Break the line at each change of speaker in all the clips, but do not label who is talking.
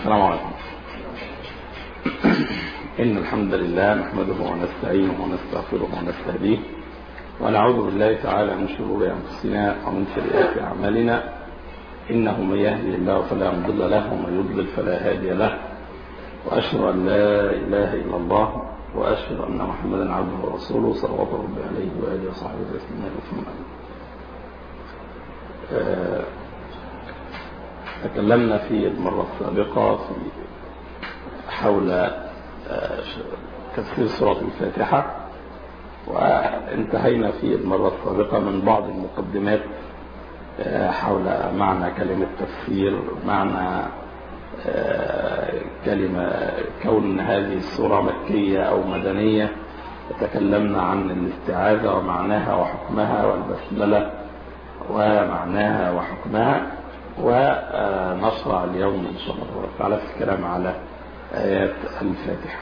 السلام عليكم إن الحمد لله نحمده ونستعينه ونستغفره ونستهديه ونعوذ بالله تعالى من شرور أنفسنا ومن سيئات أعمالنا إنه من يهدي الله فلا مضل له ومن يضلل فلا هادي له وأشهد أن لا إله إلا الله وأشهد أن محمدا عبده ورسوله صلوات ربي عليه وآله وصحبه وسلم ثم تكلمنا في المرة السابقة في حول تفسير سورة الفاتحة وانتهينا في المرة السابقة من بعض المقدمات حول معنى كلمة تفسير معنى كلمة كون هذه السورة مكية أو مدنية تكلمنا عن الاستعاذة ومعناها وحكمها والبسملة ومعناها وحكمها ونشرع اليوم إن شاء الله تعالى في الكلام على آيات الفاتحة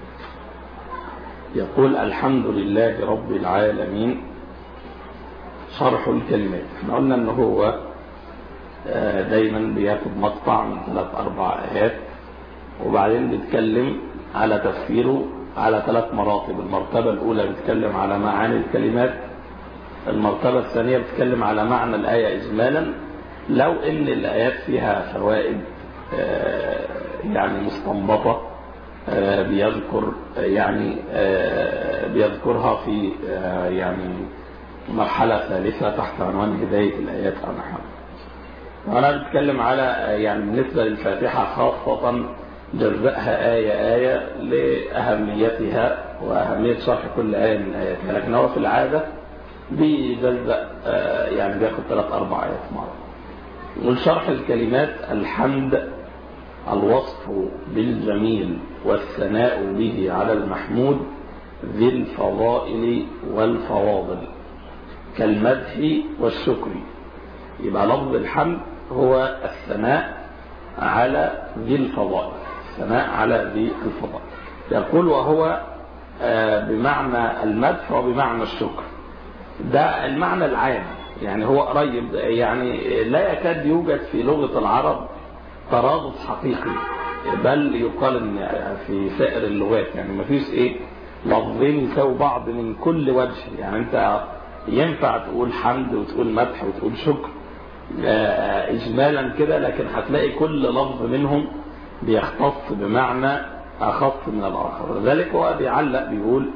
يقول الحمد لله رب العالمين شرح الكلمات احنا قلنا ان هو دايما بياخد مقطع من ثلاث اربع ايات وبعدين بيتكلم على تفسيره على ثلاث مراتب المرتبة الاولى بيتكلم على معاني الكلمات المرتبة الثانية بتتكلم على معنى الآية إجمالا لو إن الآيات فيها فوائد يعني مستنبطة بيذكر يعني بيذكرها في يعني مرحلة ثالثة تحت عنوان هداية الآيات أو نحوها. وأنا بتكلم على يعني بالنسبة للفاتحة خاصة جزأها آية آية لأهميتها وأهمية شرح كل آية من آياتها لكن هو في العادة بيجزأ يعني بياخد ثلاث أربع آيات مرة. والشرح الكلمات الحمد الوصف بالجميل والثناء به على المحمود ذي الفضائل والفواضل كالمدح والشكر يبقى لفظ الحمد هو الثناء على ذي الفضائل الثناء على ذي الفضائل يقول وهو بمعنى المدح وبمعنى الشكر ده المعنى العام يعني هو قريب يعني لا يكاد يوجد في لغة العرب ترادف حقيقي بل يقال ان في سائر اللغات يعني ما فيش ايه لفظين يساوي بعض من كل وجه يعني انت ينفع تقول حمد وتقول مدح وتقول شكر اجمالا كده لكن هتلاقي كل لفظ منهم بيختص بمعنى اخص من الاخر لذلك هو بيعلق بيقول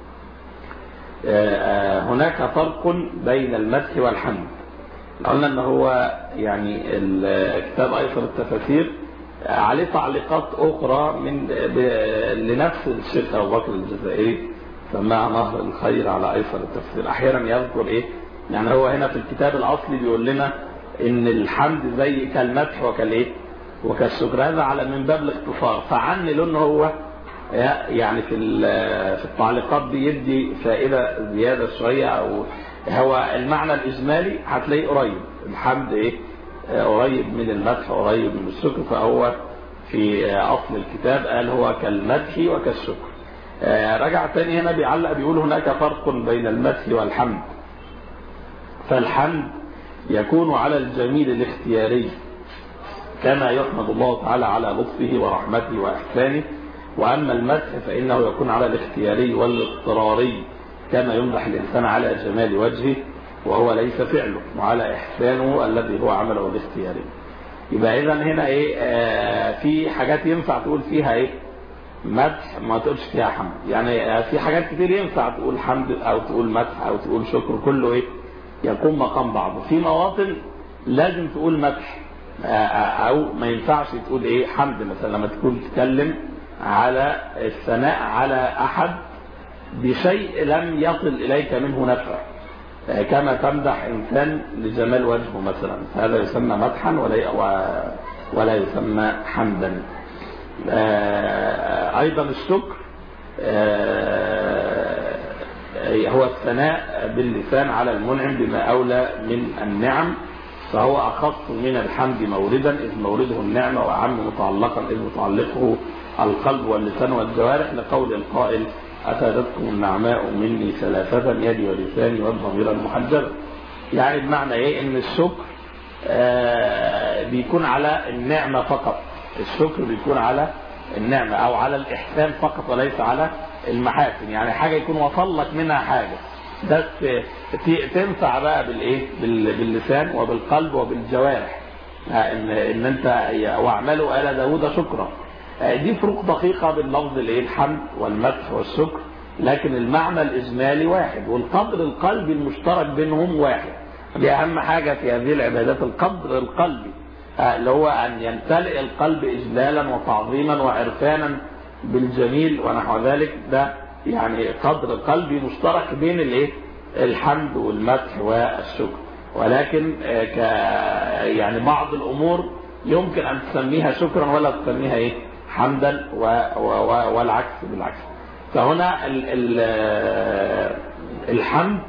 هناك فرق بين المدح والحمد قلنا ان هو يعني الكتاب ايسر التفاسير عليه تعليقات اخرى من لنفس الشيخ ابو بكر الجزائري سماها نهر الخير على ايسر التفسير احيانا يذكر ايه يعني هو هنا في الكتاب الاصلي بيقول لنا ان الحمد زي كالمدح وكالايه وكالشكر هذا على من باب الاختصار فعنل ان هو يعني في في التعليقات دي يدي فائده زياده شويه او هو المعنى الإجمالي هتلاقيه قريب الحمد إيه قريب من المدح قريب من الشكر فهو في أصل الكتاب قال هو كالمدح وكالشكر رجع تاني هنا بيعلق بيقول هناك فرق بين المدح والحمد فالحمد يكون على الجميل الاختياري كما يحمد الله تعالى على لطفه ورحمته وإحسانه وأما المدح فإنه يكون على الاختياري والاضطراري كما يمدح الإنسان على جمال وجهه وهو ليس فعله وعلى إحسانه الذي هو عمله الاختياري يبقى إذا هنا إيه آه في حاجات ينفع تقول فيها إيه مدح ما تقولش فيها حمد يعني آه في حاجات كتير ينفع تقول حمد أو تقول مدح أو تقول شكر كله إيه يقوم مقام بعضه في مواطن لازم تقول مدح آه أو ما ينفعش تقول إيه حمد مثلا لما تكون تتكلم على الثناء على أحد بشيء لم يصل إليك منه نفع كما تمدح إنسان لجمال وجهه مثلا هذا يسمى مدحا ولا, ولا يسمى حمدا أيضا الشكر هو الثناء باللسان على المنعم بما أولى من النعم فهو أخص من الحمد موردا إذ مورده النعمة وأعم متعلقا إذ متعلقه القلب واللسان والجوارح لقول القائل أفادتكم النعماء مني ثلاثة يدي ولساني والضمير المحجبة يعني بمعنى إيه إن الشكر آه بيكون على النعمة فقط الشكر بيكون على النعمة أو على الإحسان فقط وليس على المحاسن يعني حاجة يكون وصل لك منها حاجة ده تنفع بقى بالايه باللسان وبالقلب وبالجوارح ان ان انت واعملوا ال داوود شكرا دي فروق دقيقه بين لفظ الايه الحمد والمدح والشكر لكن المعنى الاجمالي واحد والقدر القلبي المشترك بينهم واحد دي اهم حاجه في هذه العبادات القدر القلبي اللي هو ان يمتلئ القلب اجلالا وتعظيما وعرفانا بالجميل ونحو ذلك ده يعني قدر قلبي مشترك بين الايه الحمد والمدح والشكر ولكن ك يعني بعض الامور يمكن ان تسميها شكرا ولا تسميها ايه حمدا و و والعكس بالعكس فهنا ال ال الحمد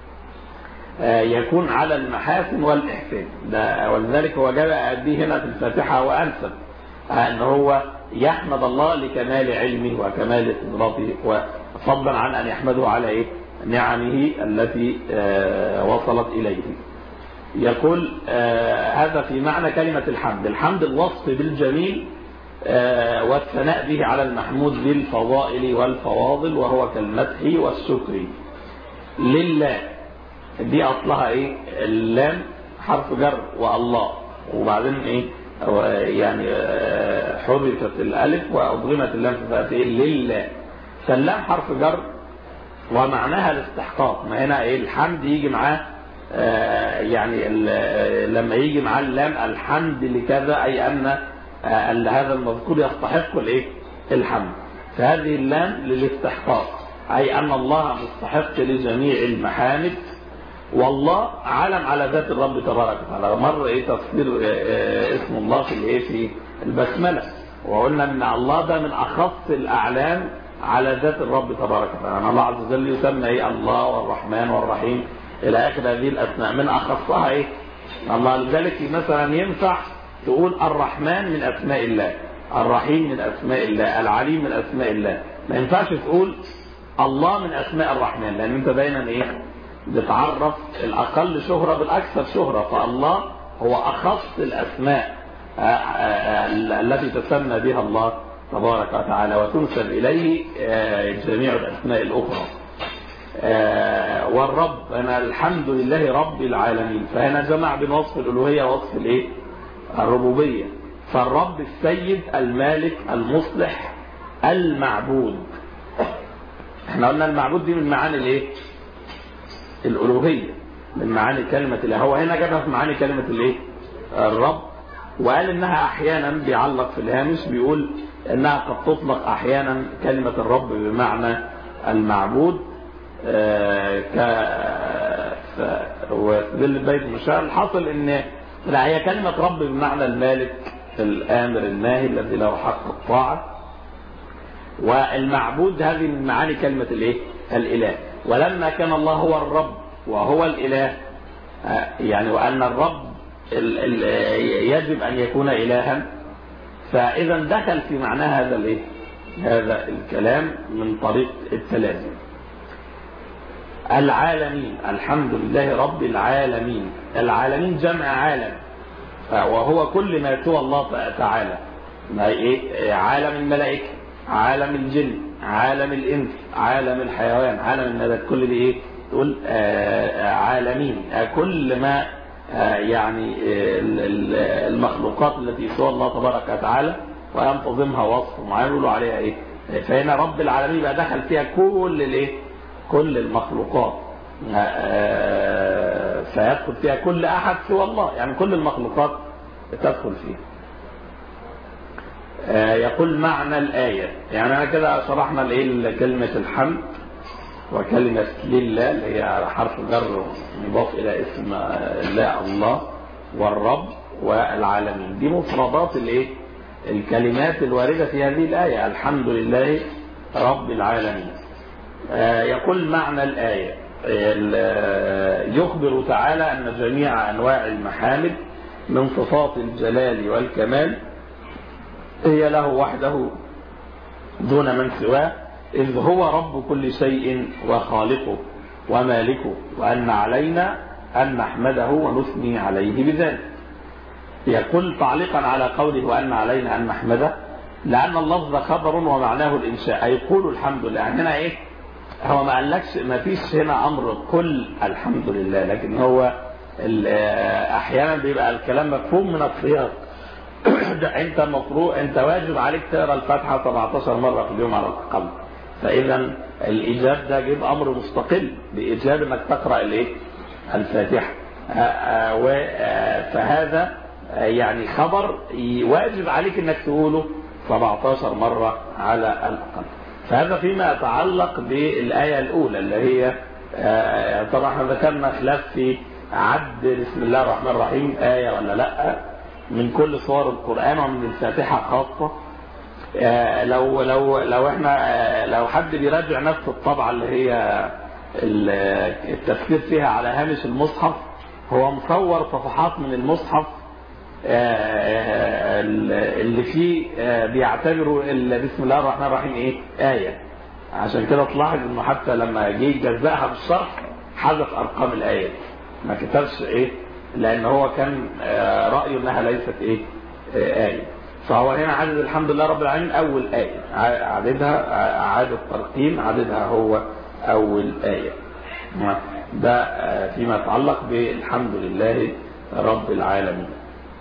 يكون على المحاسن والاحسان ده ولذلك هو جاء به هنا في الفاتحه وانسب ان هو يحمد الله لكمال علمه وكمال قدرته فضلا عن أن يحمده على إيه؟ نعمه التي وصلت إليه يقول هذا في معنى كلمة الحمد الحمد الوصف بالجميل والثناء به على المحمود بالفضائل والفواضل وهو كالمدح والشكر لله دي أصلها إيه اللام حرف جر والله وبعدين إيه يعني حذفت الألف وأضغمت اللام فبقت إيه لله فاللام حرف جر ومعناها الاستحقاق ما هنا ايه الحمد يجي معاه آه يعني لما يجي معاه اللام الحمد لكذا اي ان آه هذا المذكور يستحق الايه الحمد فهذه اللام للاستحقاق اي ان الله مستحق لجميع المحامد والله علم على ذات الرب تبارك وتعالى مر ايه تفسير آه اسم الله في الايه في البسمله وقلنا ان الله ده من اخص الاعلام على ذات الرب تبارك وتعالى الله عز وجل يسمى ايه الله والرحمن والرحيم الى اخر هذه الاسماء من اخصها ايه الله لذلك مثلا ينفع تقول الرحمن من اسماء الله الرحيم من اسماء الله العليم من اسماء الله ما ينفعش تقول الله من اسماء الرحمن لان انت دايما ايه بتعرف الاقل شهره بالاكثر شهره فالله هو اخص الاسماء التي تسمى بها الله تبارك وتعالى وتنسب إليه جميع الأسماء الأخرى والرب أنا الحمد لله رب العالمين فهنا جمع بين وصف الألوهية ووصف الإيه؟ الربوبية فالرب السيد المالك المصلح المعبود احنا قلنا المعبود دي من معاني الايه الألوهية من معاني كلمة الله هو هنا جابها في معاني كلمة الايه الرب وقال انها احيانا بيعلق في الهامش بيقول انها قد تطلق احيانا كلمة الرب بمعنى المعبود ك واستدل البيت المشاعر الحاصل ان لا هي كلمة رب بمعنى المالك الامر الناهي الذي له حق الطاعة والمعبود هذه من معاني كلمة الايه الاله ولما كان الله هو الرب وهو الاله يعني وان الرب يجب ان يكون الها فاذا دخل في معنى هذا الايه هذا الكلام من طريق التلازم العالمين الحمد لله رب العالمين العالمين جمع عالم وهو كل ما سوى الله تعالى ما ايه عالم الملائكه عالم الجن عالم الانس عالم الحيوان عالم النبات كل دي ايه تقول آه عالمين آه كل ما آه يعني المخلوقات التي سوى الله تبارك وتعالى وينتظمها وصف معين يقولوا عليها ايه فهنا رب العالمين بقى دخل فيها كل الايه كل المخلوقات فيدخل فيها كل احد سوى الله يعني كل المخلوقات تدخل فيها يقول معنى الآية يعني أنا كده شرحنا الايه كلمة الحمد وكلمة لله اللي هي حرف جر مضاف إلى اسم الله الله والرب والعالمين دي مفردات الايه الكلمات الواردة في هذه الآية الحمد لله رب العالمين يقول معنى الآية يخبر تعالى أن جميع أنواع المحامد من صفات الجلال والكمال هي له وحده دون من سواه إذ هو رب كل شيء وخالقه ومالكه وأن علينا أن نحمده ونثني عليه بذلك يقول تعليقا على قوله وأن علينا أن نحمده لأن اللفظ خبر ومعناه الإنشاء أي قولوا الحمد لله يعني هنا إيه هو ما قالكش ما فيش هنا أمر كل الحمد لله لكن هو أحيانا بيبقى الكلام مفهوم من السياق أنت مفروض أنت واجب عليك تقرأ الفاتحة 17 مرة في اليوم على الأقل فإذا الإيجاب ده جيب أمر مستقل بإيجاب أنك تقرأ الإيه الفاتحة فهذا يعني خبر واجب عليك أنك تقوله 17 مرة على الأقل فهذا فيما يتعلق بالآية الأولى اللي هي طبعا احنا ذكرنا خلاف في عد بسم الله الرحمن الرحيم آية ولا لا من كل صور القرآن ومن الفاتحة خاصة لو لو لو احنا لو حد بيراجع نفس الطبعة اللي هي التفكير فيها على هامش المصحف هو مصور صفحات من المصحف اللي فيه بيعتبروا بسم الله الرحمن الرحيم ايه آية عشان كده تلاحظ انه حتى لما جه يجزأها بالشرح حذف ارقام الآيات ما كتبش ايه لان هو كان رأيه انها ليست ايه آية فهو هنا عدد الحمد لله رب العالمين اول آية عددها عدد ترقيم عددها هو اول آية ده فيما يتعلق بالحمد لله رب العالمين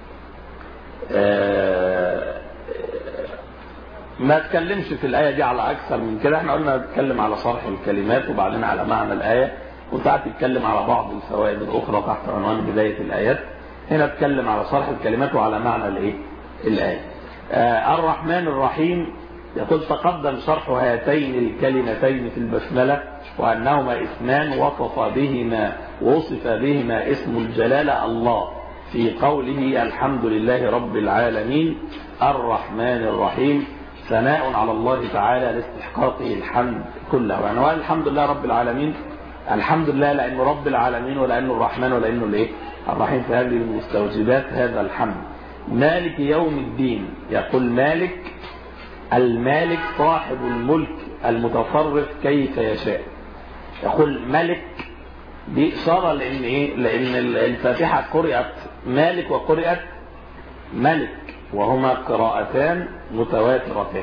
ما اتكلمش في الآية دي على أكثر من كده احنا قلنا نتكلم على شرح الكلمات وبعدين على معنى الآية وساعات نتكلم على بعض الفوائد الأخرى تحت عنوان بداية الآيات هنا نتكلم على شرح الكلمات وعلى معنى الإيه الآية آه الرحمن الرحيم يقول تقدم شرح هاتين الكلمتين في البسملة وأنهما اسمان وصف بهما وصف بهما اسم الجلالة الله في قوله الحمد لله رب العالمين الرحمن الرحيم ثناء على الله تعالى لاستحقاقه الحمد كله وعنوان الحمد لله رب العالمين الحمد لله لأنه رب العالمين ولأنه الرحمن ولأنه الايه الرحيم فهذه من مستوجبات هذا الحمد مالك يوم الدين يقول مالك المالك صاحب الملك المتصرف كيف يشاء يقول ملك دي إشارة لأن إيه؟ لأن الفاتحة قرأت مالك وقرأت ملك وهما قراءتان متواترتان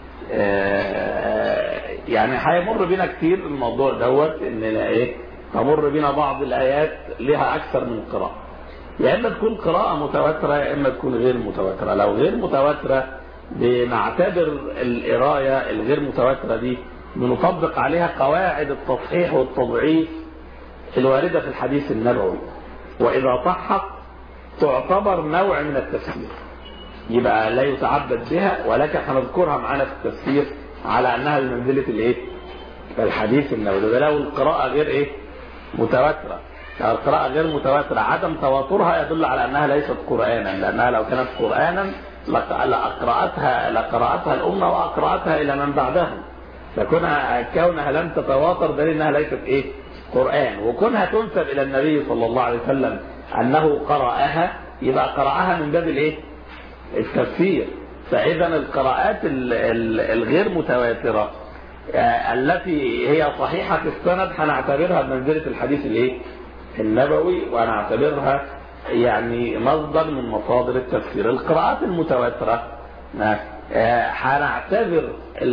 يعني هيمر بينا كتير الموضوع دوت ان ايه تمر بينا بعض الايات لها اكثر من قراءه يا اما تكون قراءه متواتره يا اما تكون غير متواتره لو غير متواتره بنعتبر القرايه الغير متواتره دي بنطبق عليها قواعد التصحيح والتضعيف الوارده في الحديث النبوي واذا صحت تعتبر نوع من التفسير يبقى لا يتعبد بها ولكن هنذكرها معانا في التفسير على انها بمنزله الايه؟ الحديث النبوي ده لو القراءه غير ايه؟ متواتره لو القراءه غير متواتره عدم تواترها يدل على انها ليست قرانا لانها لو كانت قرانا لقراتها لقراتها الامه واقراتها الى من بعدهم فكونها كونها لم تتواتر دليل انها ليست ايه؟ قران وكونها تنسب الى النبي صلى الله عليه وسلم انه قراها يبقى قراها من باب الايه؟ التفسير فإذا القراءات الغير متواترة التي هي صحيحة السند هنعتبرها بمنزلة الحديث الايه؟ النبوي وهنعتبرها يعني مصدر من مصادر التفسير القراءات المتواترة هنعتبر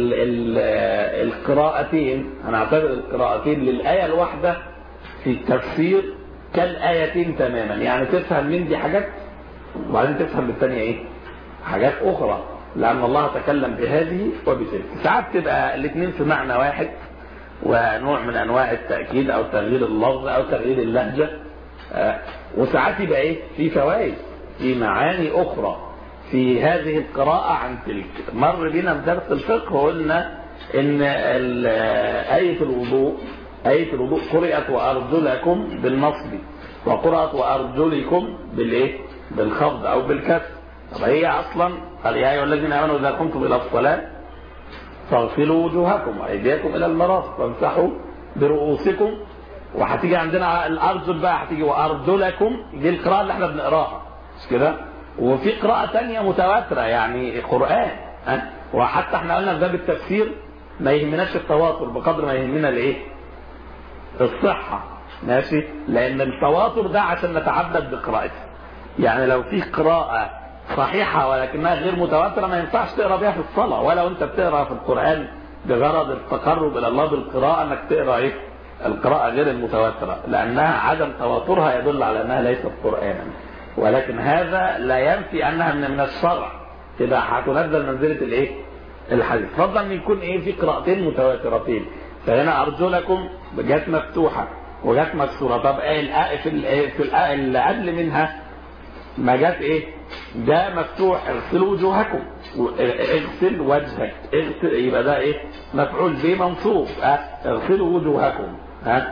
القراءتين هنعتبر القراءتين للآية الواحدة في التفسير كالآيتين تماما يعني تفهم من دي حاجات وبعدين تفهم بالثانية ايه حاجات أخرى لأن الله تكلم بهذه وبتلك ساعات تبقى الاثنين في معنى واحد ونوع من أنواع التأكيد أو تغيير اللفظ أو تغيير اللهجة وساعات يبقى إيه في فوائد في معاني أخرى في هذه القراءة عن تلك مر بنا في درس الفقه وقلنا إن آية الوضوء آية الوضوء قرأت وأرجلكم بالنصب وقرأت وأرجلكم بالإيه؟ بالخفض أو بالكسر طب هي اصلا قال يا ايها الذين امنوا اذا قمتم الى الصلاه فاغسلوا وجوهكم وايديكم الى المرافق وامسحوا برؤوسكم وهتيجي عندنا الارجل بقى هتيجي وارجلكم دي القراءه اللي احنا بنقراها مش كده وفي قراءه ثانيه متواتره يعني قران ها وحتى احنا قلنا في باب التفسير ما يهمناش التواتر بقدر ما يهمنا الايه الصحه ماشي لان التواتر ده عشان نتعبد بقراءته يعني لو في قراءة صحيحة ولكنها غير متواترة ما ينفعش تقرا بها في الصلاة ولا وانت بتقرا في القرآن بغرض التقرب إلى الله بالقراءة انك تقرا ايه القراءة غير المتواترة لأنها عدم تواترها يدل على أنها ليست قرآنا ولكن هذا لا ينفي أنها من من الشرع تبقى هتنزل منزلة الايه الحديث فضلا ان يكون ايه في قراءتين متواترتين فهنا ارجلكم جت مفتوحه وجت مكسوره طب ايه في ال في اللي قبل منها ما جت ايه ده مفتوح اغسلوا وجوهكم اغسل وجهك اغسل يبقى ده ايه مفعول به منصوب اه اغسلوا وجوهكم ها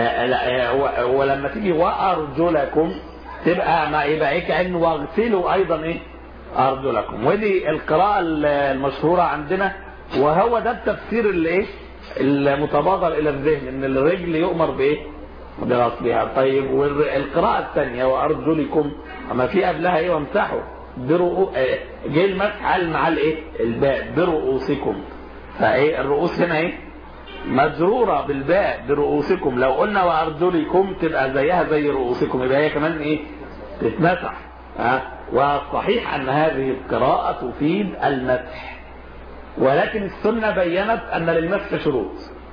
اه ولما تيجي وارجلكم تبقى ما يبقى ايه كانه واغسلوا ايضا ايه أرجلكم ودي القراءة المشهورة عندنا وهو ده التفسير اللي ايه المتبادر إلى الذهن إن الرجل يؤمر بإيه بغسلها طيب والقراءة الثانية وأرجلكم أما في قبلها إيه وامسحوا برؤو جه المسح قال مع الإيه الباء برؤوسكم فإيه الرؤوس هنا إيه مجرورة بالباء برؤوسكم لو قلنا وأرجلكم تبقى زيها زي رؤوسكم يبقى هي كمان إيه تتمسح ها والصحيح أن هذه القراءة تفيد المسح ولكن السنة بينت أن للمسح شروط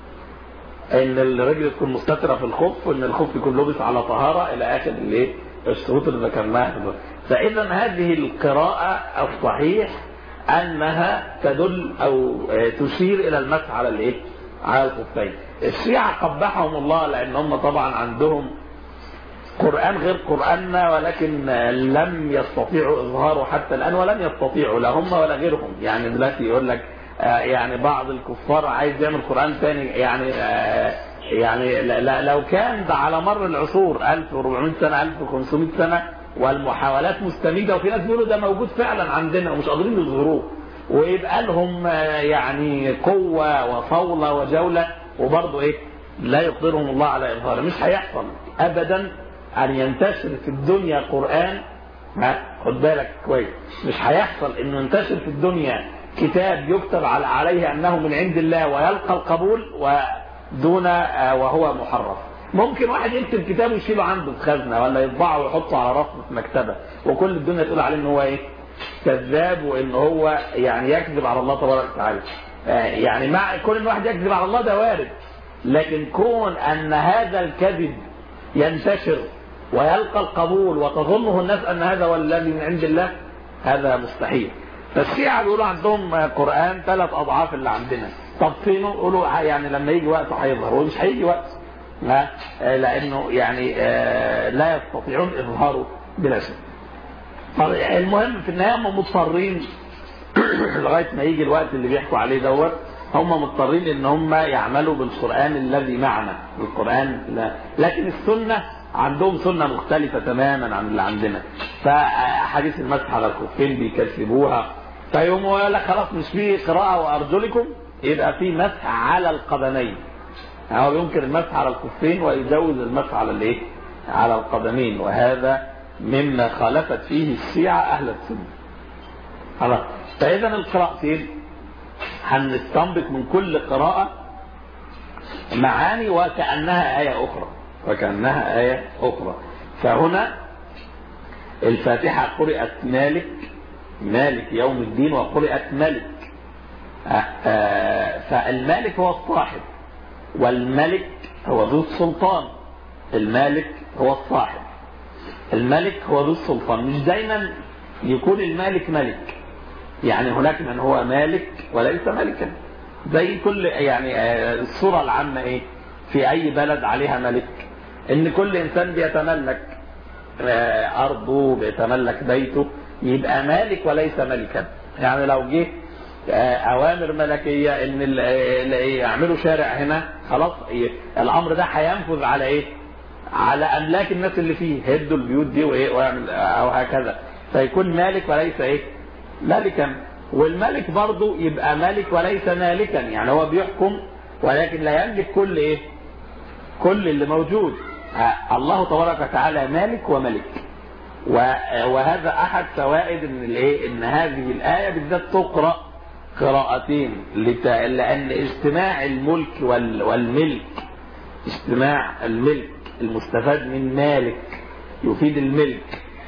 أن الرجل تكون مستترة في الخف وأن الخف يكون لبس على طهارة إلى آخر الايه الشروط اللي ذكرناها فإذا هذه القراءة الصحيح أنها تدل أو تشير إلى المسح على الإيه؟ على الخفين الشيعة قبحهم الله لأن هم طبعا عندهم قرآن غير قرآننا ولكن لم يستطيعوا إظهاره حتى الآن ولم يستطيعوا لا هم ولا غيرهم يعني دلوقتي يقول لك يعني بعض الكفار عايز يعمل قرآن ثاني يعني يعني لو كان ده على مر العصور 1400 سنة 1500 سنة والمحاولات مستميتة وفي ناس بيقولوا ده موجود فعلا عندنا ومش قادرين يظهروه ويبقى لهم يعني قوة وصولة وجولة وبرضه ايه لا يقدرهم الله على إظهاره مش هيحصل أبدا أن ينتشر في الدنيا قرآن خد بالك كويس مش هيحصل انه ينتشر في الدنيا كتاب يكتب على عليه انه من عند الله ويلقى القبول ودون وهو محرف ممكن واحد يكتب كتاب ويشيله عنده في خزنه ولا يطبعه ويحطه على رف في مكتبه وكل الدنيا تقول عليه ان هو ايه كذاب وان هو يعني يكذب على الله تبارك وتعالى يعني مع كل ان واحد يكذب على الله ده وارد لكن كون ان هذا الكذب ينتشر ويلقى القبول وتظنه الناس ان هذا هو الذي من عند الله هذا مستحيل فالشيعة بيقولوا عندهم قرآن ثلاث أضعاف اللي عندنا طب فينه يقولوا يعني لما يجي وقته هيظهر ومش هيجي وقت لا لأنه يعني لا يستطيعون إظهاره بلا شك المهم في النهاية هم مضطرين لغاية ما يجي الوقت اللي بيحكوا عليه دوت هم مضطرين ان هم يعملوا بالقرآن الذي معنا بالقرآن لا. لكن السنة عندهم سنة مختلفة تماما عن اللي عندنا فحديث المسح على الخفين بيكذبوها فيوم يقول لك خلاص مش في قراءة وأرجلكم يبقى في مسح على القدمين هو ينكر المسح على الخفين ويجوز المسح على الايه؟ على القدمين وهذا مما خالفت فيه الشيعة أهل السنة خلاص فإذا القراءتين هنستنبط من كل قراءة معاني وكأنها آية أخرى وكأنها آية أخرى فهنا الفاتحة قرأت مالك مالك يوم الدين وقرأت ملك فالمالك هو الصاحب والملك هو ذو السلطان المالك هو الصاحب الملك هو ذو السلطان مش دايما يكون المالك ملك يعني هناك من هو مالك وليس ملكا زي كل يعني الصورة العامة ايه في اي بلد عليها ملك ان كل انسان بيتملك ارضه بيتملك بيته يبقى مالك وليس ملكا يعني لو جه اوامر ملكيه ان يعملوا شارع هنا خلاص الامر ده هينفذ على ايه على املاك الناس اللي فيه هدوا البيوت دي وايه ويعمل او هكذا فيكون مالك وليس ايه ملكا والملك برضه يبقى ملك وليس مالكا يعني هو بيحكم ولكن لا يملك كل ايه كل اللي موجود الله تبارك وتعالى مالك وملك وهذا احد فوائد ان الايه ان هذه الايه بالذات تقرا قراءتين لان اجتماع الملك والملك اجتماع الملك المستفاد من مالك يفيد الملك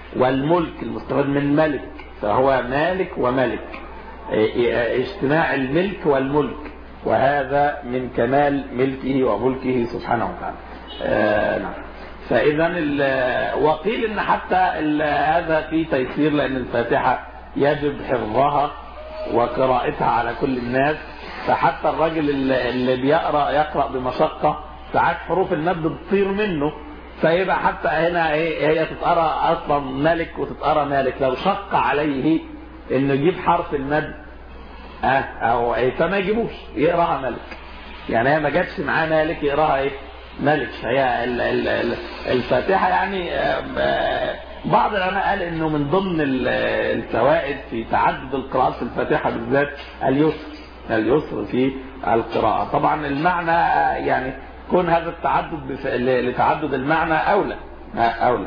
والملك المستفاد من ملك فهو مالك وملك اجتماع الملك والملك وهذا من كمال ملكه وملكه سبحانه وتعالى آه نعم فاذا وقيل ان حتى هذا في تيسير لان الفاتحه يجب حفظها وقراءتها على كل الناس فحتى الراجل اللي بيقرا يقرا بمشقه ساعات حروف المد بتطير منه فيبقى حتى هنا ايه هي تتقرا اصلا ملك وتتقرا مالك لو شق عليه انه يجيب حرف المد اه او ايه فما يجيبوش يقراها ملك يعني هي ما جاتش معاه مالك يقراها ايه ملك هي الفاتحه يعني بعض العلماء قال انه من ضمن الفوائد في تعدد القراءات في الفاتحه بالذات اليسر اليسر في القراءه طبعا المعنى يعني كون هذا التعدد لتعدد المعنى اولى اولى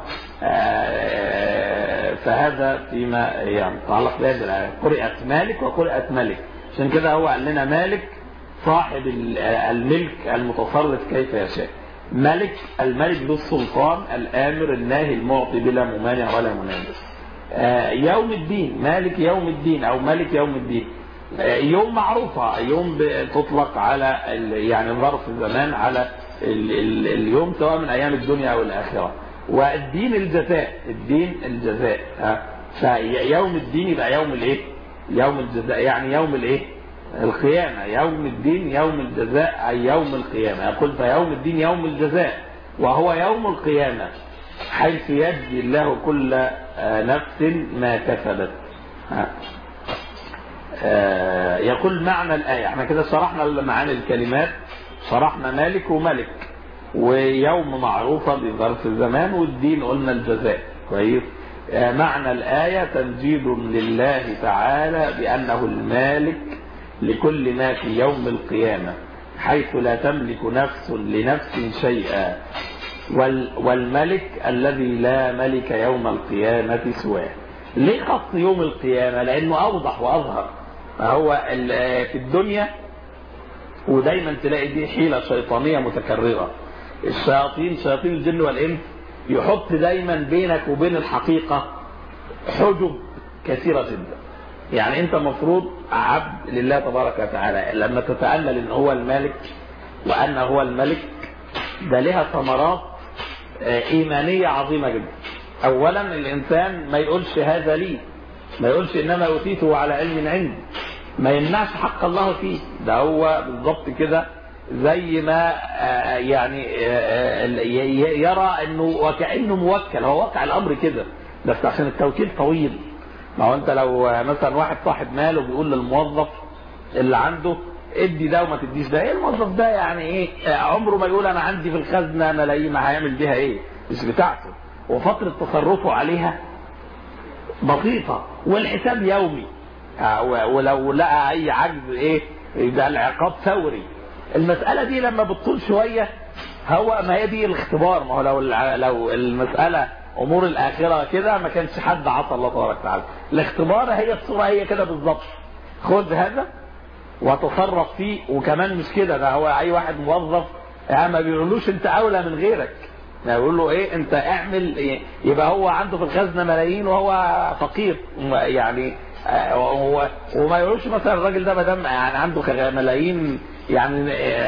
فهذا فيما يعني يتعلق بهذه الايه قرات مالك وقرات ملك عشان كده هو قال لنا مالك صاحب الملك المتصرف كيف يشاء ملك الملك ذو السلطان الامر الناهي المعطي بلا ممانع ولا منافس يوم الدين مالك يوم الدين او ملك يوم الدين يوم معروفة يوم تطلق على يعني ظرف زمان على ال ال اليوم سواء من أيام الدنيا أو الآخرة والدين الجزاء الدين الجزاء فيوم الدين يبقى يوم الايه يوم الجزاء يعني يوم الايه القيامة يوم الدين يوم الجزاء أي يوم القيامة يقول فيوم الدين يوم الجزاء وهو يوم القيامة حيث يجزي الله كل نفس ما كسبت يقول معنى الآية احنا كده شرحنا معاني الكلمات شرحنا مالك وملك ويوم معروفة بظرف الزمان والدين قلنا الجزاء كويس معنى الآية تمجيد لله تعالى بأنه المالك لكل ما في يوم القيامة حيث لا تملك نفس لنفس شيئا والملك الذي لا ملك يوم القيامة سواه ليه خص يوم القيامة لأنه أوضح وأظهر هو في الدنيا ودايما تلاقي دي حيلة شيطانية متكررة الشياطين شياطين الجن والإنس يحط دايما بينك وبين الحقيقة حجب كثيرة جدا يعني انت مفروض عبد لله تبارك وتعالى لما تتأمل ان هو الملك وان هو الملك ده لها ثمرات ايمانية عظيمة جدا اولا الانسان ما يقولش هذا لي ما يقولش انما اوتيته على علم عندي ما يمنعش حق الله فيه ده هو بالظبط كده زي ما يعني يرى انه وكانه موكل هو واقع الامر كده بس عشان التوكيل طويل ما هو انت لو مثلا واحد صاحب مال وبيقول للموظف اللي عنده ادي ده وما تديش ده ايه الموظف ده يعني ايه عمره ما يقول انا عندي في الخزنه ملايين ما هيعمل بيها ايه مش بتاعته وفتره تصرفه عليها بسيطه والحساب يومي ولو لقى اي عجز ايه يبقى العقاب ثوري المساله دي لما بتطول شويه هو ما هي دي الاختبار ما هو لو لو المساله امور الاخره كده ما كانش حد عصى الله تبارك وتعالى الاختبار هي الصوره هي كده بالظبط خذ هذا وتصرف فيه وكمان مش كده ده هو اي واحد موظف يعني ما بيقولوش انت اولى من غيرك يعني بيقول له ايه انت اعمل إيه يبقى هو عنده في الخزنه ملايين وهو فقير يعني هو وما يقولوش مثلا الراجل ده ما دام يعني عنده ملايين يعني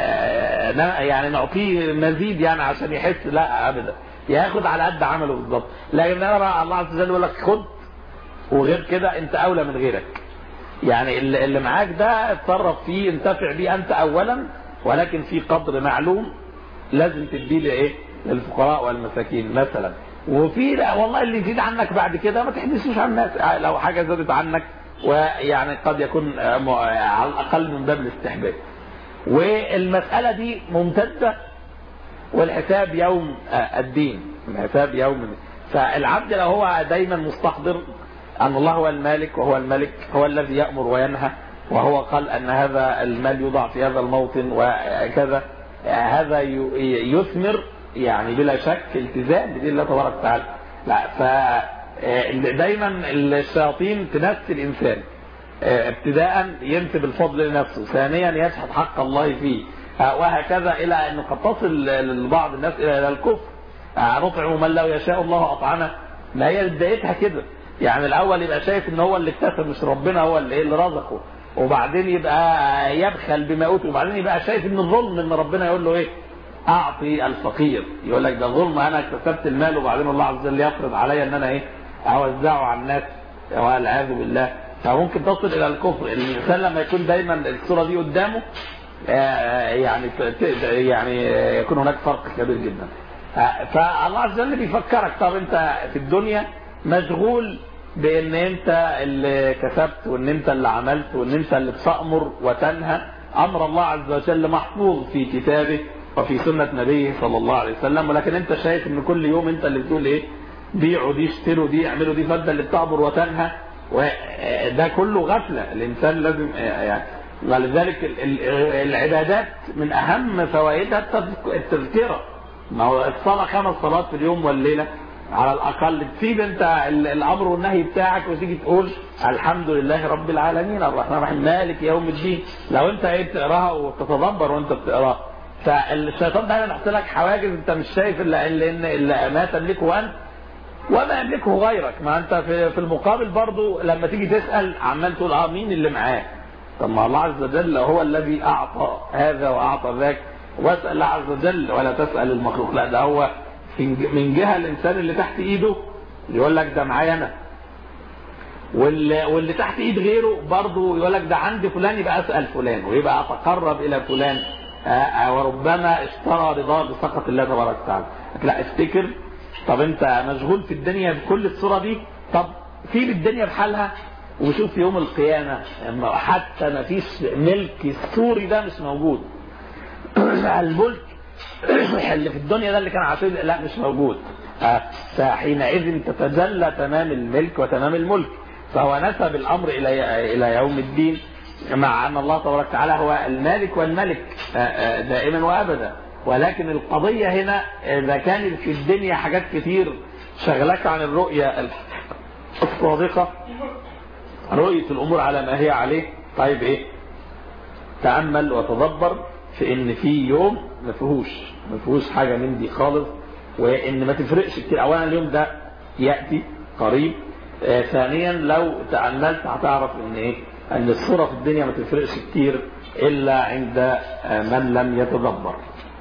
يعني نعطيه مزيد يعني عشان يحس لا ابدا ياخد على قد عمله بالظبط لكن انا بقى الله عز وجل يقول لك خد وغير كده انت اولى من غيرك يعني اللي معاك ده اتصرف فيه انتفع بيه انت اولا ولكن في قدر معلوم لازم تديه لايه للفقراء والمساكين مثلا وفي لا والله اللي يزيد عنك بعد كده ما تحدثوش عن الناس لو حاجه زادت عنك ويعني قد يكون على الاقل من باب الاستحباب والمساله دي ممتده والحساب يوم الدين الحساب يوم فالعبد لو هو دايما مستحضر أن الله هو المالك وهو الملك هو الذي يأمر وينهى وهو قال أن هذا المال يوضع في هذا الموطن وكذا هذا يثمر يعني بلا شك التزام بدين الله تبارك وتعالى لا ف دايما الشياطين تنسي الانسان ابتداء ينسب الفضل لنفسه ثانيا يشهد حق الله فيه وهكذا الى ان قد تصل لبعض الناس الى الكفر نطعم من لو يشاء الله اطعمه ما هي بدايتها كده يعني الاول يبقى شايف ان هو اللي اكتسب مش ربنا هو اللي, اللي رزقه وبعدين يبقى يبخل بما اوتي وبعدين يبقى شايف ان الظلم ان ربنا يقول له ايه اعطي الفقير يقول لك ده ظلم انا اكتسبت المال وبعدين الله عز وجل يفرض عليا ان انا ايه اوزعه على الناس والعياذ بالله فممكن تصل الى الكفر الانسان لما يكون دايما الصوره دي قدامه يعني يعني يكون هناك فرق كبير جدا فالله عز وجل بيفكرك طب انت في الدنيا مشغول بان انت اللي كسبت وان انت اللي عملت وان انت اللي بتأمر وتنهى امر الله عز وجل محفوظ في كتابه وفي سنة نبيه صلى الله عليه وسلم ولكن انت شايف ان كل يوم انت اللي بتقول ايه بيعوا دي اشتروا دي اعملوا دي فانت اللي بتأمر وتنهى وده كله غفلة الانسان لازم يعني ولذلك العبادات من اهم فوائدها التذكرة ما هو الصلاة خمس صلوات في اليوم والليلة على الاقل تسيب انت الامر والنهي بتاعك وتيجي تقول الحمد لله رب العالمين الرحمن الرحيم مالك يوم الدين لو انت ايه بتقراها وتتدبر وانت بتقراها فالشيطان دايما يحط لك حواجز انت مش شايف الا الا الا ما تملكه انت وما يملكه غيرك ما انت في, في المقابل برضو لما تيجي تسال عمال تقول اه مين اللي معاه طب ما الله عز وجل هو الذي اعطى هذا واعطى ذاك واسال الله عز وجل ولا تسال المخلوق لا ده هو من جهه الانسان اللي تحت ايده يقول لك ده معايا انا واللي, واللي تحت ايد غيره برضه يقول لك ده عند فلان يبقى اسال فلان ويبقى اتقرب الى فلان وربما اشترى رضاه بسخط الله تبارك وتعالى لا افتكر طب انت مشغول في الدنيا بكل الصوره دي طب سيب الدنيا بحالها وشوف يوم القيامة حتى ما فيش ملك السوري ده مش موجود الملك اللي في الدنيا ده اللي كان عاطل لا مش موجود فحينئذ تتجلى تمام الملك وتمام الملك فهو نسب الامر الى الى يوم الدين مع ان الله تبارك وتعالى هو المالك والملك دائما وابدا ولكن القضيه هنا اذا كانت في الدنيا حاجات كتير شغلك عن الرؤيه الصادقه رؤيه الامور على ما هي عليه طيب ايه تامل وتدبر في ان في يوم ما فيهوش ما فيهوش حاجه من دي خالص وان ما تفرقش كتير اولا اليوم ده ياتي قريب آه ثانيا لو تاملت هتعرف ان ايه ان الصوره في الدنيا ما تفرقش كتير الا عند آه من لم يتدبر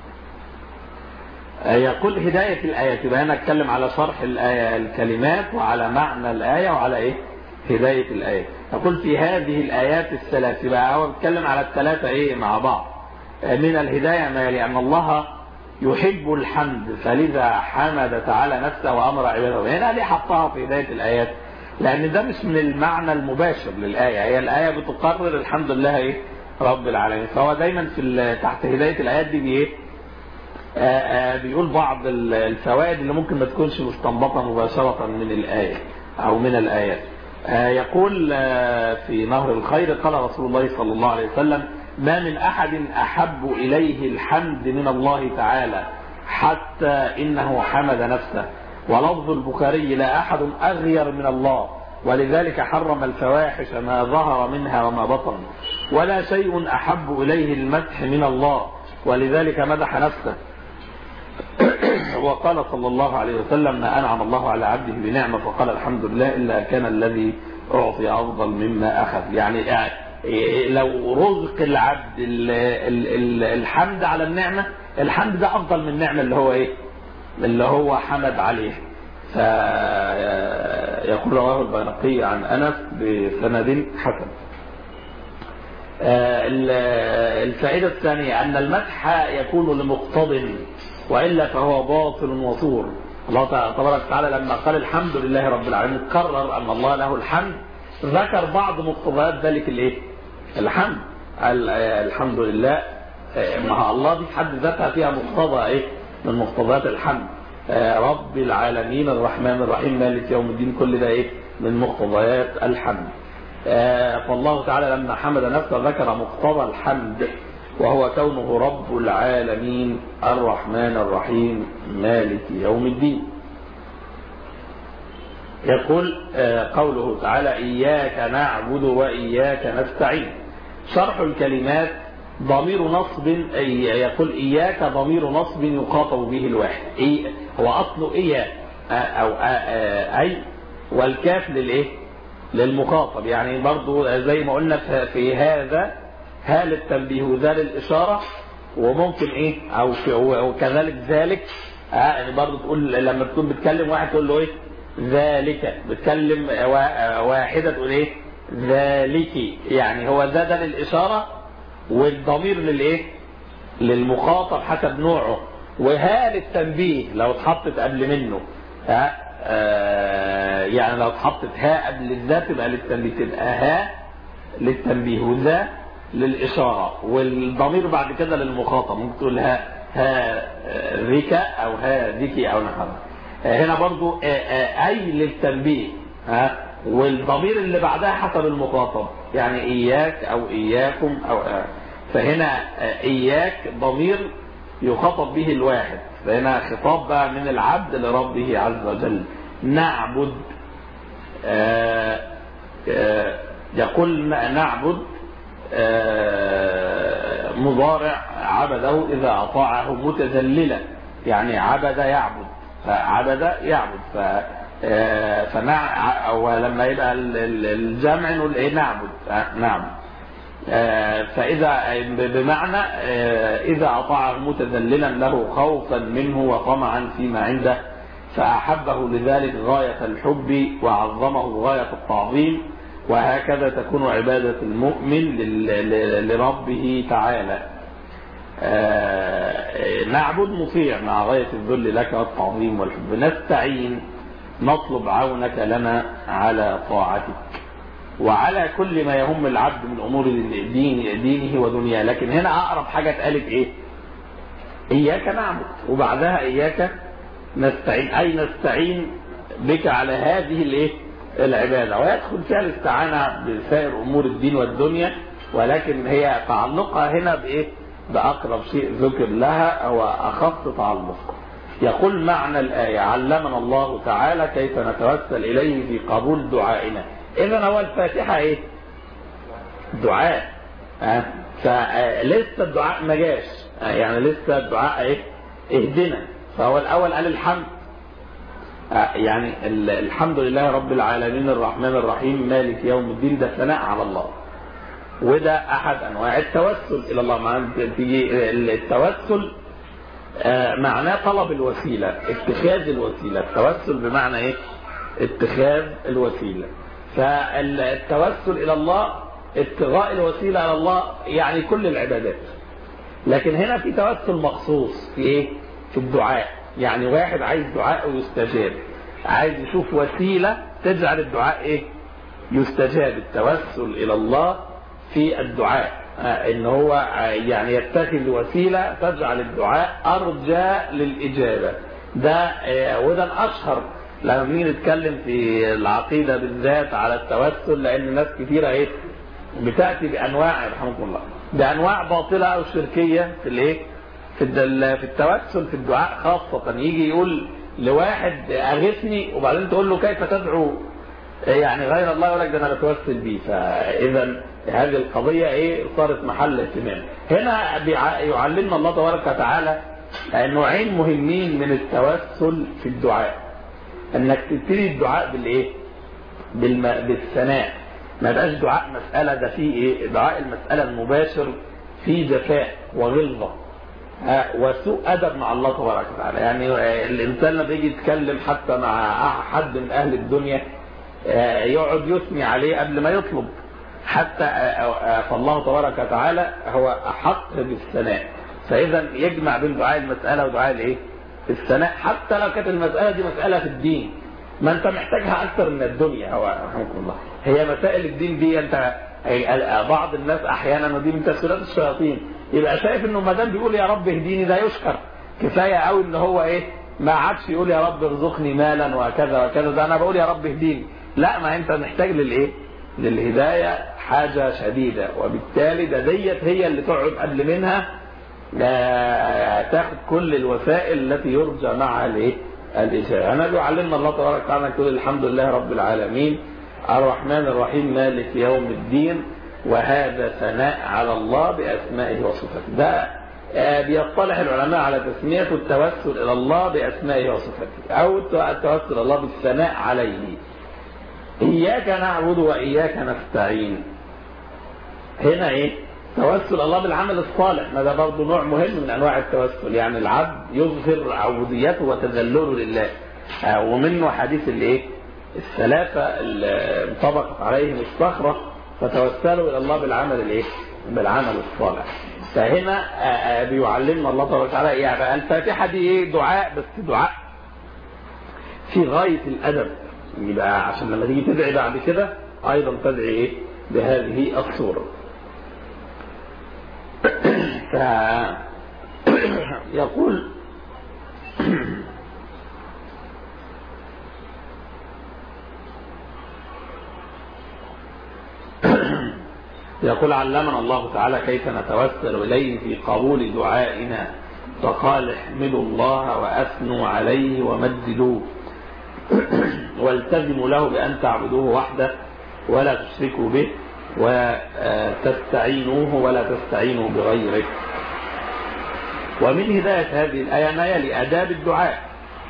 آه يقول هدايه الايات يبقى انا اتكلم على شرح الايه الكلمات وعلى معنى الايه وعلى ايه هدايه الايه يقول في هذه الايات الثلاث يبقى هو بيتكلم على الثلاثه ايه مع بعض من الهدايه ما يلي ان الله يحب الحمد فلذا حمد تعالى نفسه وامر عباده هنا ليه حطها في هدايه الايات لان ده مش من المعنى المباشر للايه هي الايه بتقرر الحمد لله ايه رب العالمين فهو دايما في تحت هدايه الايات دي بايه بيقول بعض الفوائد اللي ممكن ما تكونش مستنبطه مباشره من الايه او من الايات يقول في نهر الخير قال رسول الله صلى الله عليه وسلم ما من أحد أحب إليه الحمد من الله تعالى حتى إنه حمد نفسه ولفظ البخاري لا أحد أغير من الله ولذلك حرم الفواحش ما ظهر منها وما بطن ولا شيء أحب إليه المدح من الله ولذلك مدح نفسه وقال صلى الله عليه وسلم ما أنعم الله على عبده بنعمة فقال الحمد لله إلا كان الذي أعطي أفضل مما أخذ يعني لو رزق العبد الحمد على النعمة الحمد ده أفضل من النعمة اللي هو إيه اللي هو حمد عليه فيقول رواه البيرقي عن أنس بسند حسن الفائدة الثانية أن المدح يكون لمقتض وإلا فهو باطل وصور الله تبارك وتعالى لما قال الحمد لله رب العالمين قرر أن الله له الحمد ذكر بعض مقتضيات ذلك الايه الحمد الحمد لله مع الله دي في حد ذاتها فيها مقتضى ايه من مقتضيات الحمد رب العالمين الرحمن الرحيم مالك يوم الدين كل ده ايه من مقتضيات الحمد فالله تعالى لما حمد نفسه ذكر مقتضى الحمد وهو كونه رب العالمين الرحمن الرحيم مالك يوم الدين يقول قوله تعالى إياك نعبد وإياك نستعين شرح الكلمات ضمير نصب أي يقول إياك ضمير نصب يخاطب به الواحد إيه هو أصله إياك أو أي والكاف للإيه للمخاطب يعني برضو زي ما قلنا في هذا هال التنبيه وذا للإشارة وممكن إيه أو في وكذلك ذلك يعني برضو تقول لما تكون بتكلم واحد تقول له إيه ذلك بتكلم واحدة تقول إيه ذلك يعني هو ذا ده للإشارة والضمير للإيه للمخاطب حسب نوعه وها للتنبيه لو اتحطت قبل منه ها آه يعني لو اتحطت ها قبل الذا تبقى للتنبيه تبقى ها للتنبيه وذا للإشارة والضمير بعد كده للمخاطب ممكن تقول ها ها ذيك أو ها ذيك أو نحو هنا برضو أي للتنبيه ها والضمير اللي بعدها حسب المخاطب يعني إياك أو إياكم أو آه فهنا إياك ضمير يخاطب به الواحد فهنا خطاب بقى من العبد لربه عز وجل نعبد آآ آآ يقول نعبد مضارع عبده إذا أطاعه متذللا يعني عبد يعبد فعبد يعبد ف فنع ولما يبقى الجمع نقول ايه نعبد نعبد فإذا بمعنى إذا أطاعه متذللا له خوفا منه وطمعا فيما عنده فأحبه لذلك غاية الحب وعظمه غاية التعظيم وهكذا تكون عبادة المؤمن لربه تعالى نعبد مطيع مع غاية الذل لك والتعظيم والحب نستعين نطلب عونك لنا على طاعتك وعلى كل ما يهم العبد من امور دين دينه ودنياه لكن هنا اقرب حاجه اتقالت ايه اياك نعبد وبعدها اياك نستعين اي نستعين بك على هذه الايه العباده ويدخل فيها الاستعانه بسائر امور الدين والدنيا ولكن هي تعلقها هنا بايه باقرب شيء ذكر لها هو اخص تعلق يقول معنى الايه علمنا الله تعالى كيف نتوسل اليه في قبول دعائنا اذا هو الفاتحه ايه دعاء أه؟ فلسه الدعاء ما جاش أه؟ يعني لسه الدعاء ايه اهدنا فهو الاول قال الحمد أه؟ يعني الحمد لله رب العالمين الرحمن الرحيم مالك يوم الدين ده ثناء على الله وده احد انواع التوسل الى الله معناه تيجي التوسل معناه طلب الوسيله اتخاذ الوسيله التوسل بمعنى ايه اتخاذ الوسيله فالتوسل الى الله ابتغاء الوسيله على الله يعني كل العبادات لكن هنا في توسل مخصوص في ايه في الدعاء يعني واحد عايز دعاء ويستجاب عايز يشوف وسيله تجعل الدعاء ايه يستجاب التوسل الى الله في الدعاء ان هو يعني يتخذ وسيله تجعل الدعاء ارجى للاجابه ده وده الاشهر لما بنيجي نتكلم في العقيده بالذات على التوسل لان ناس كثيره ايه بتاتي بانواع رحمكم الله بانواع باطله او شركيه في الايه في في التوسل في الدعاء خاصه يجي يقول لواحد اغثني وبعدين تقول له كيف تدعو يعني غير الله يقول لك ده انا بتوسل بيه فاذا هذه القضيه ايه صارت محل اهتمام هنا يعلمنا الله تبارك وتعالى نوعين مهمين من التوسل في الدعاء انك تبتدي الدعاء بالايه بالم... بالثناء ما يبقاش دعاء مساله ده فيه ايه دعاء المساله المباشر فيه جفاء وغلظه وسوء ادب مع الله تبارك وتعالى يعني الانسان لما يجي يتكلم حتى مع حد من اهل الدنيا يقعد يثني عليه قبل ما يطلب حتى فالله تبارك وتعالى هو احق بالثناء فاذا يجمع بين دعاء المساله ودعاء الايه الثناء حتى لو كانت المساله دي مساله في الدين ما انت محتاجها اكثر من الدنيا هو رحمكم الله هي مسائل الدين دي انت بعض الناس احيانا ودي من تفسيرات الشياطين يبقى شايف انه ما دام بيقول يا رب اهديني ده يشكر كفايه قوي ان هو ايه ما عادش يقول يا رب ارزقني مالا وكذا وكذا ده انا بقول يا رب اهديني لا ما انت محتاج للايه للهدايه حاجه شديده وبالتالي ده ديت هي اللي تقعد قبل منها تاخد كل الوسائل التي يرجى معها الايه الاجابه انا بيعلمنا الله تبارك وتعالى نقول الحمد لله رب العالمين الرحمن الرحيم مالك يوم الدين وهذا ثناء على الله باسمائه وصفاته ده بيصطلح العلماء على تسمية التوسل إلى الله بأسمائه وصفاته أو التوسل إلى الله بالثناء عليه إياك نعبد وإياك نستعين هنا إيه توسل الله بالعمل الصالح ما ده برضه نوع مهم من أنواع التوسل يعني العبد يظهر عبوديته وتذلله لله ومنه حديث الإيه الثلاثة اللي انطبقت عليهم الصخرة فتوسلوا إلى الله بالعمل الإيه بالعمل الصالح فهنا بيعلمنا الله تبارك وتعالى يعني الفاتحة دي ايه دعاء بس دعاء في غاية الأدب يبقى عشان لما تيجي تدعي بعد كده أيضا تدعي ايه بهذه الصورة ف يقول يقول علمنا الله تعالى كيف نتوسل إليه في قبول دعائنا فقال احمدوا الله وأثنوا عليه ومجدوه والتزموا له بأن تعبدوه وحده ولا تشركوا به وتستعينوه ولا تستعينوا بغيره ومن هداية هذه الآية ما يلي آداب الدعاء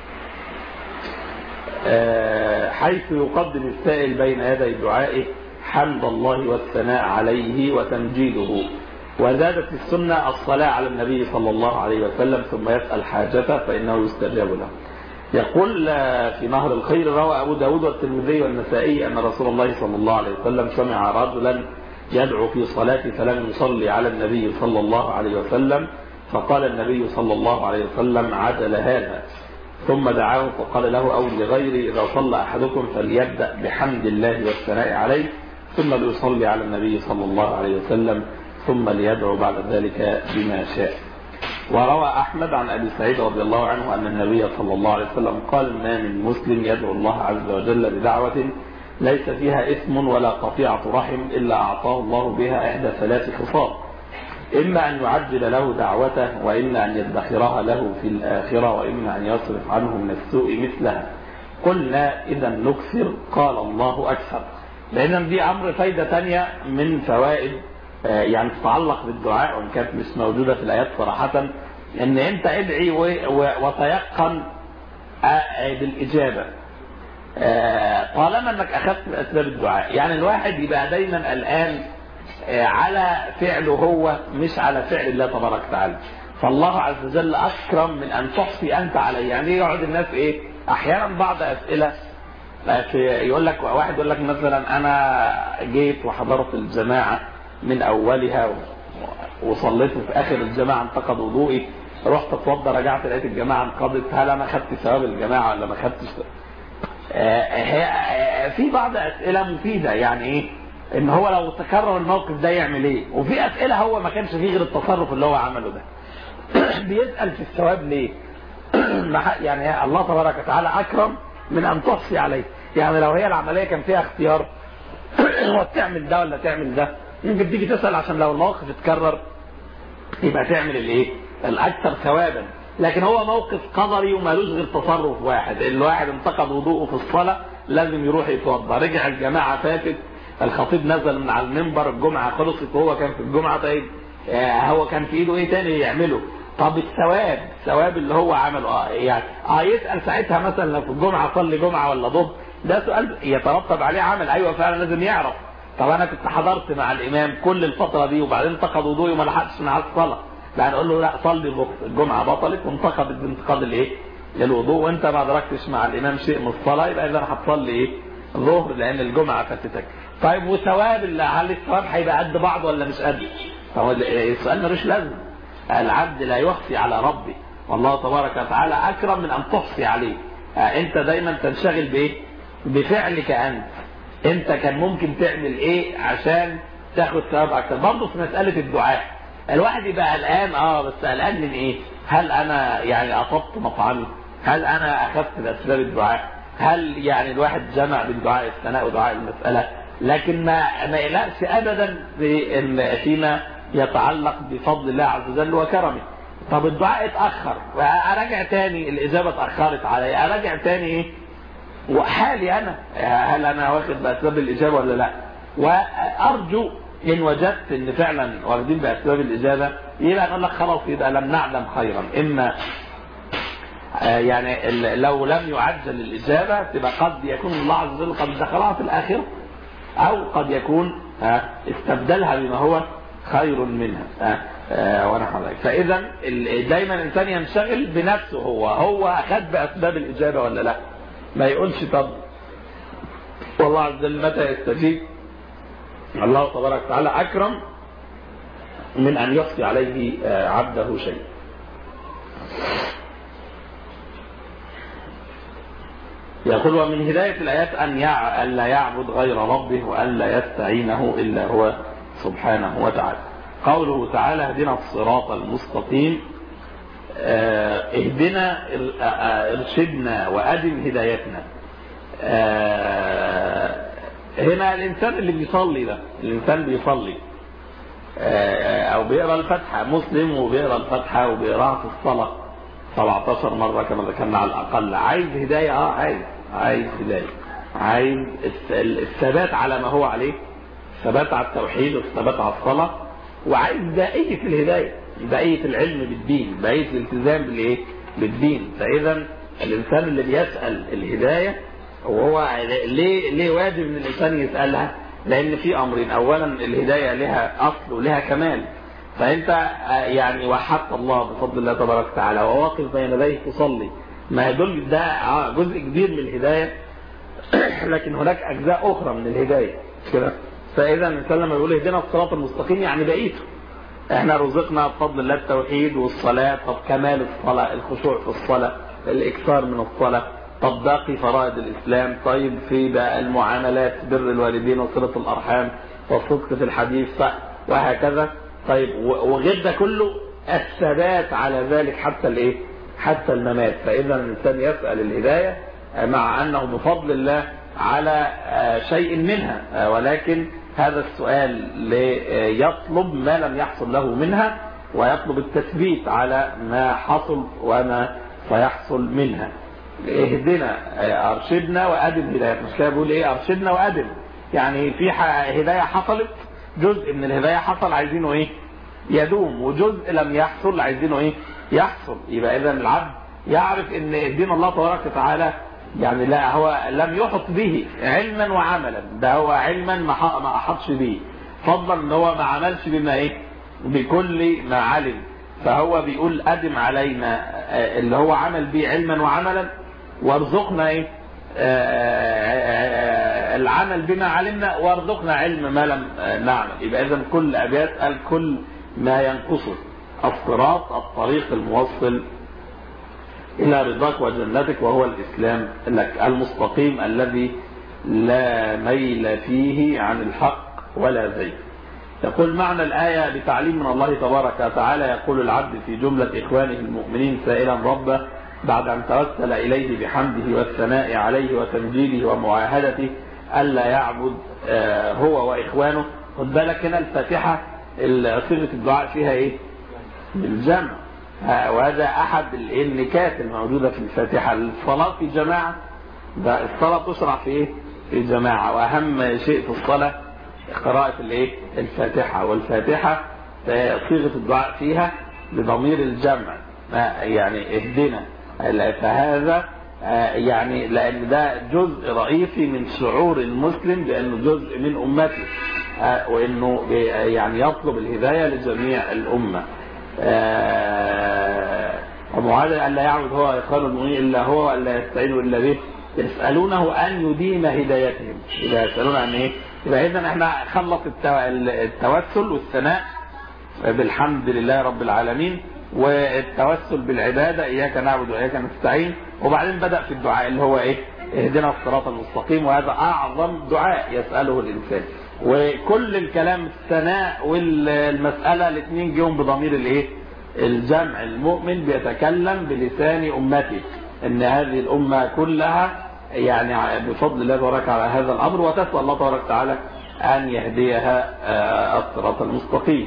حيث يقدم السائل بين يدي دعائه حمد الله والثناء عليه وتمجيده وزادت السنة الصلاة على النبي صلى الله عليه وسلم ثم يسأل حاجته فإنه يستجاب له يقول في نهر الخير روى أبو داود والترمذي والنسائي أن رسول الله صلى الله عليه وسلم سمع رجلا يدعو في صلاة فلم يصلي على النبي صلى الله عليه وسلم فقال النبي صلى الله عليه وسلم عدل هذا ثم دعاه فقال له أو لغيري إذا صلى أحدكم فليبدأ بحمد الله والثناء عليه ثم ليصلي على النبي صلى الله عليه وسلم ثم ليدعو بعد ذلك بما شاء وروى أحمد عن أبي سعيد رضي الله عنه أن النبي صلى الله عليه وسلم قال ما من مسلم يدعو الله عز وجل بدعوة ليس فيها إثم ولا قطيعة رحم إلا أعطاه الله بها إحدى ثلاث خصال إما أن يعجل له دعوته وإما أن يدخرها له في الآخرة وإما أن يصرف عنه من السوء مثلها قلنا إذا نكثر قال الله أكثر لأن دي أمر فايدة تانية من فوائد يعني تتعلق بالدعاء وإن كانت مش موجودة في الآيات صراحة إن أنت ادعي وتيقن بالإجابة طالما أنك أخذت بأسباب الدعاء يعني الواحد يبقى دايما قلقان على فعله هو مش على فعل الله تبارك وتعالى فالله عز وجل أكرم من أن تحصي أنت عليه يعني يقعد الناس إيه أحيانا بعض أسئلة يقول لك واحد يقول لك مثلا أنا جيت وحضرت الجماعة من أولها وصليت في آخر الجماعة انتقد وضوئي رحت اتوضى رجعت لقيت الجماعة انقضت هل أنا خدت ثواب الجماعة ولا ما خدتش في بعض أسئلة مفيدة يعني إيه ان هو لو تكرر الموقف ده يعمل ايه وفي اسئله هو ما كانش فيه غير التصرف اللي هو عمله ده بيسال في الثواب ليه يعني الله تبارك وتعالى اكرم من ان تحصي عليه يعني لو هي العمليه كان فيها اختيار وتعمل ده ولا تعمل ده يمكن تيجي تسال عشان لو الموقف اتكرر يبقى تعمل الايه الاكثر ثوابا لكن هو موقف قدري ومالوش غير تصرف واحد الواحد انتقد وضوءه في الصلاه لازم يروح يتوضا رجع الجماعه فاتت الخطيب نزل من على المنبر الجمعة خلصت وهو كان في الجمعة طيب آه هو كان في ايده ايه تاني يعمله طب الثواب الثواب اللي هو عمله اه يعني اه يسأل ساعتها مثلا لو في الجمعة صلي جمعة ولا ظهر ده سؤال يترتب عليه عمل ايوه فعلا لازم يعرف طب انا كنت حضرت مع الامام كل الفترة دي وبعدين انتقد وضوئي وما لحقتش مع الصلاة لا نقول له لا صلي الجمعة بطلت وانتقدت بانتقاد الايه الوضوء وانت ما ادركتش مع الامام شيء من الصلاة يبقى اذا هتصلي ايه ظهر لان الجمعة فاتتك طيب وثواب الله هل الثواب هيبقى قد بعض ولا مش قد فهو السؤال ملوش لازمه العبد لا يخفي على ربه والله تبارك وتعالى اكرم من ان تخفي عليه انت دايما تنشغل بايه بفعلك انت انت كان ممكن تعمل ايه عشان تاخد ثواب اكتر برضه في مساله الدعاء الواحد يبقى قلقان اه بس قلقان من ايه هل انا يعني اصبت مطعمي هل انا اخذت باسباب الدعاء هل يعني الواحد جمع بين دعاء الثناء ودعاء المساله لكن ما ما يقلقش ابدا في فيما يتعلق بفضل الله عز وجل وكرمه طب الدعاء اتاخر اراجع تاني الاجابه اتاخرت علي اراجع تاني ايه وحالي انا هل انا واخد باسباب الاجابه ولا لا وارجو ان وجدت ان فعلا واخدين باسباب الاجابه يبقى نقول لك خلاص يبقى لم نعلم خيرا اما آه يعني لو لم يعجل الاجابه تبقى قد يكون الله عز وجل قد دخلها في الاخره او قد يكون استبدلها بما هو خير منها ونحو ذلك فاذا دايما الانسان ينشغل بنفسه هو هو اخذ باسباب الاجابه ولا لا ما يقولش طب والله عز وجل متى يستجيب الله تبارك وتعالى اكرم من ان يخفي عليه عبده شيء يقول ومن هداية الآيات أن يع... لا يعبد غير ربه وأن لا يستعينه إلا هو سبحانه وتعالى قوله تعالى اهدنا الصراط المستقيم اهدنا ارشدنا وأدم هدايتنا هنا الإنسان اللي بيصلي ده الإنسان بيصلي أو بيقرأ الفتحة مسلم وبيقرأ الفتحة وبيقراها في الصلاة 17 مرة كما ذكرنا على الأقل عايز هداية اه عايز عايز هداية عايز الثبات على ما هو عليه الثبات على التوحيد والثبات على الصلاة وعايز بقية الهداية بقية العلم بالدين بقية الالتزام بالايه بالدين فإذا الإنسان اللي بيسأل الهداية وهو ليه ليه واجب ان الإنسان يسألها لأن في أمرين أولا الهداية لها أصل ولها كمال فانت يعني وحدت الله بفضل الله تبارك وتعالى وواقف بين يديه تصلي ما يدل ده جزء كبير من الهدايه لكن هناك اجزاء اخرى من الهدايه كده فاذا الانسان لما يقول اهدنا الصراط المستقيم يعني بقيته احنا رزقنا بفضل الله التوحيد والصلاه طب كمال الصلاه الخشوع في الصلاه الاكثار من الصلاه طب باقي فرائض الاسلام طيب في بقى المعاملات بر الوالدين وصله الارحام والصدق في الحديث وهكذا طيب وغير ده كله الثبات على ذلك حتى الايه حتى الممات فاذا الانسان يسال الهدايه مع انه بفضل الله على شيء منها ولكن هذا السؤال يطلب ما لم يحصل له منها ويطلب التثبيت على ما حصل وما سيحصل منها اهدنا ارشدنا وادم هدايه مش كده بيقول ايه ارشدنا وادم يعني في هدايه حصلت جزء من الهدايه حصل عايزينه ايه يدوم وجزء لم يحصل عايزينه ايه يحصل يبقى اذا العبد يعرف ان دين الله تبارك وتعالى يعني لا هو لم يحط به علما وعملا ده هو علما ما احطش به فضلا ان هو ما عملش بما ايه بكل ما علم فهو بيقول ادم علينا اللي هو عمل به علما وعملا وارزقنا ايه العمل بما علمنا وارزقنا علم ما لم نعمل يبقى اذا كل ابيات قال كل ما ينقصه الصراط الطريق الموصل الى رضاك وجنتك وهو الاسلام لك المستقيم الذي لا ميل فيه عن الحق ولا زيغ يقول معنى الآية بتعليم من الله تبارك وتعالى يقول العبد في جملة إخوانه المؤمنين سائلا ربه بعد أن توسل إليه بحمده والثناء عليه وتمجيده ومعاهدته ألا يعبد هو وإخوانه خد بالك هنا الفاتحة صيغة الدعاء فيها إيه؟ بالجمع وهذا أحد النكات الموجودة في الفاتحة الصلاة في جماعة ده الصلاة تشرع في إيه؟ في جماعة وأهم شيء في الصلاة قراءة الإيه؟ الفاتحة والفاتحة صيغة الدعاء فيها بضمير الجمع يعني اهدنا فهذا يعني لأن ده جزء رئيسي من شعور المسلم بأنه جزء من أمته وأنه يعني يطلب الهداية لجميع الأمة ومعادل أن لا يعبد هو إخوان المؤمنين إلا هو وأن لا يستعينوا إلا به يسألونه أن يديم هدايتهم إذا يسألون عن إيه يبقى إذا إحنا خلص التوسل والثناء بالحمد لله رب العالمين والتوسل بالعبادة إياك نعبد وإياك نستعين وبعدين بدأ في الدعاء اللي هو إيه اهدنا الصراط المستقيم وهذا أعظم دعاء يسأله الإنسان وكل الكلام الثناء والمسألة الاثنين جيهم بضمير الإيه الجمع المؤمن بيتكلم بلسان أمته ان هذه الأمة كلها يعني بفضل الله تبارك على هذا الأمر وتسأل الله تبارك وتعالى أن يهديها الصراط المستقيم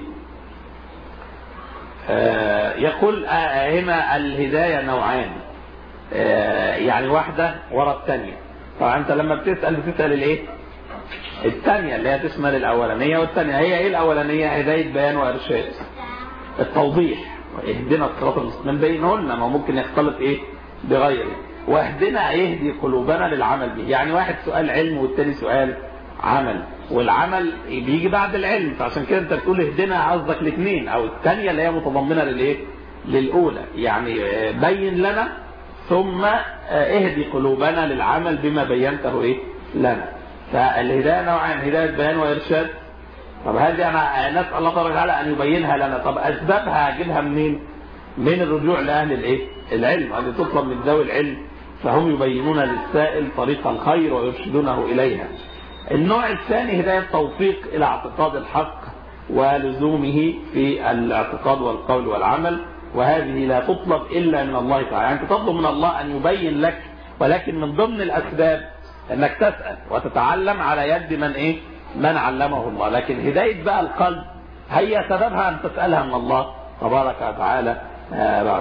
يقول هنا الهداية نوعان يعني واحدة ورا الثانية طبعا انت لما بتسأل بتسأل الايه الثانية اللي هي تشمل الأولانية والثانية هي إيه الأولانية هداية بيان وإرشاد التوضيح اهدنا الصراط المستقيم بينه لنا ما ممكن يختلط إيه بغيره واهدنا يهدي قلوبنا للعمل به يعني واحد سؤال علم والتاني سؤال عمل والعمل بيجي بعد العلم فعشان كده انت بتقول اهدنا قصدك الاثنين او الثانيه اللي هي متضمنه للايه للاولى يعني بين لنا ثم اهدي قلوبنا للعمل بما بينته ايه لنا فالهدايه نوعان هدايه بيان وارشاد طب هذه انا نسال الله تبارك وتعالى ان يبينها لنا طب اسبابها اجيبها منين من الرجوع لاهل الايه العلم هذه تطلب من ذوي العلم فهم يبينون للسائل طريق الخير ويرشدونه اليها النوع الثاني هدايه توفيق الى اعتقاد الحق ولزومه في الاعتقاد والقول والعمل وهذه لا تطلب الا من الله تعالى يعني تطلب من الله ان يبين لك ولكن من ضمن الاسباب انك تسال وتتعلم على يد من ايه من علمه الله لكن هدايه بقى القلب هي سببها ان تسالها من الله تبارك وتعالى آه بعد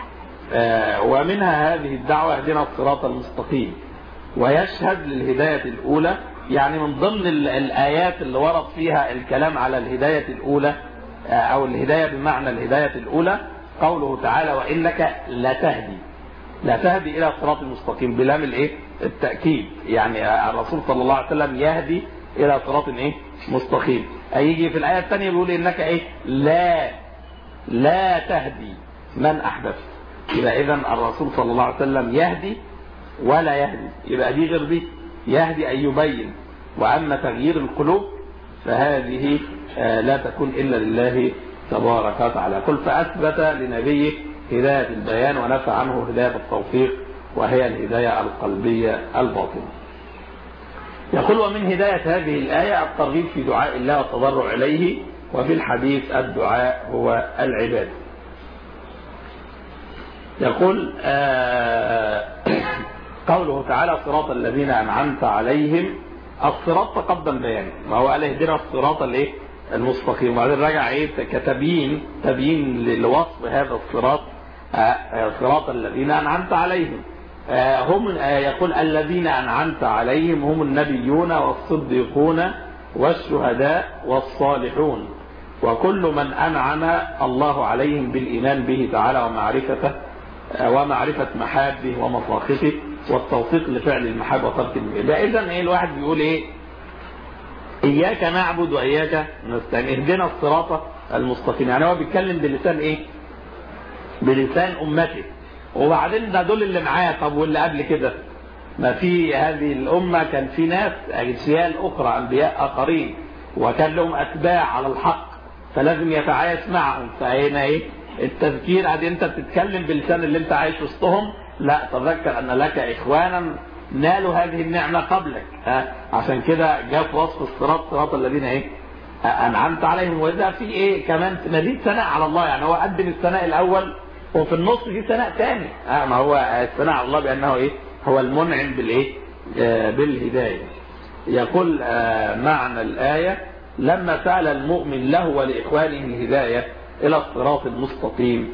آه ومنها هذه الدعوه اهدنا الصراط المستقيم ويشهد للهدايه الاولى يعني من ضمن الايات اللي ورد فيها الكلام على الهدايه الاولى آه او الهدايه بمعنى الهدايه الاولى قوله تعالى وانك لتهدي لا تهدي الى الصراط المستقيم بلام الايه التاكيد يعني الرسول صلى الله عليه وسلم يهدي الى صراط ايه مستقيم هيجي في الايه الثانيه بيقول انك ايه لا لا تهدي من احببت يبقى اذا الرسول صلى الله عليه وسلم يهدي ولا يهدي يبقى دي غير دي يهدي ان يبين واما تغيير القلوب فهذه لا تكون الا لله تبارك وتعالى قل فاثبت لنبيه هدايه البيان ونفى عنه هدايه التوفيق وهي الهدايه القلبيه الباطنه يقول ومن هداية هذه الآية الترغيب في دعاء الله والتضرع إليه وفي الحديث الدعاء هو العبادة يقول آه قوله تعالى صراط الذين أنعمت عليهم الصراط تقدم بيانه ما هو قال اهدنا الصراط الايه المستقيم وبعدين رجع ايه كتبيين تبيين لوصف هذا الصراط آه صراط الذين أنعمت عليهم هم يقول الذين أنعمت عليهم هم النبيون والصديقون والشهداء والصالحون وكل من أنعم الله عليهم بالإيمان به تعالى ومعرفته ومعرفة محابه ومصاخفه والتوثيق لفعل المحاب وترك المحاب إذا إيه الواحد بيقول إيه إياك نعبد وإياك نستعين اهدنا الصراط المستقيم يعني هو بيتكلم بلسان إيه بلسان أمته وبعدين ده دول اللي معاه طب واللي قبل كده ما في هذه الأمة كان في ناس أجيال أخرى أنبياء آخرين وكان لهم أتباع على الحق فلازم يتعايش معهم فهنا إيه التذكير عاد أنت بتتكلم بلسان اللي أنت عايش وسطهم لا تذكر أن لك إخوانا نالوا هذه النعمة قبلك ها عشان كده جاء في وصف الصراط صراط الذين إيه أنعمت عليهم وإذا في إيه كمان مزيد ثناء على الله يعني هو قدم الثناء الأول وفي النص في ثناء ثاني آه ما هو الثناء على الله بانه ايه هو المنعم بالايه آه بالهدايه يقول آه معنى الايه لما سال المؤمن له ولاخوانه الهدايه الى الصراط المستقيم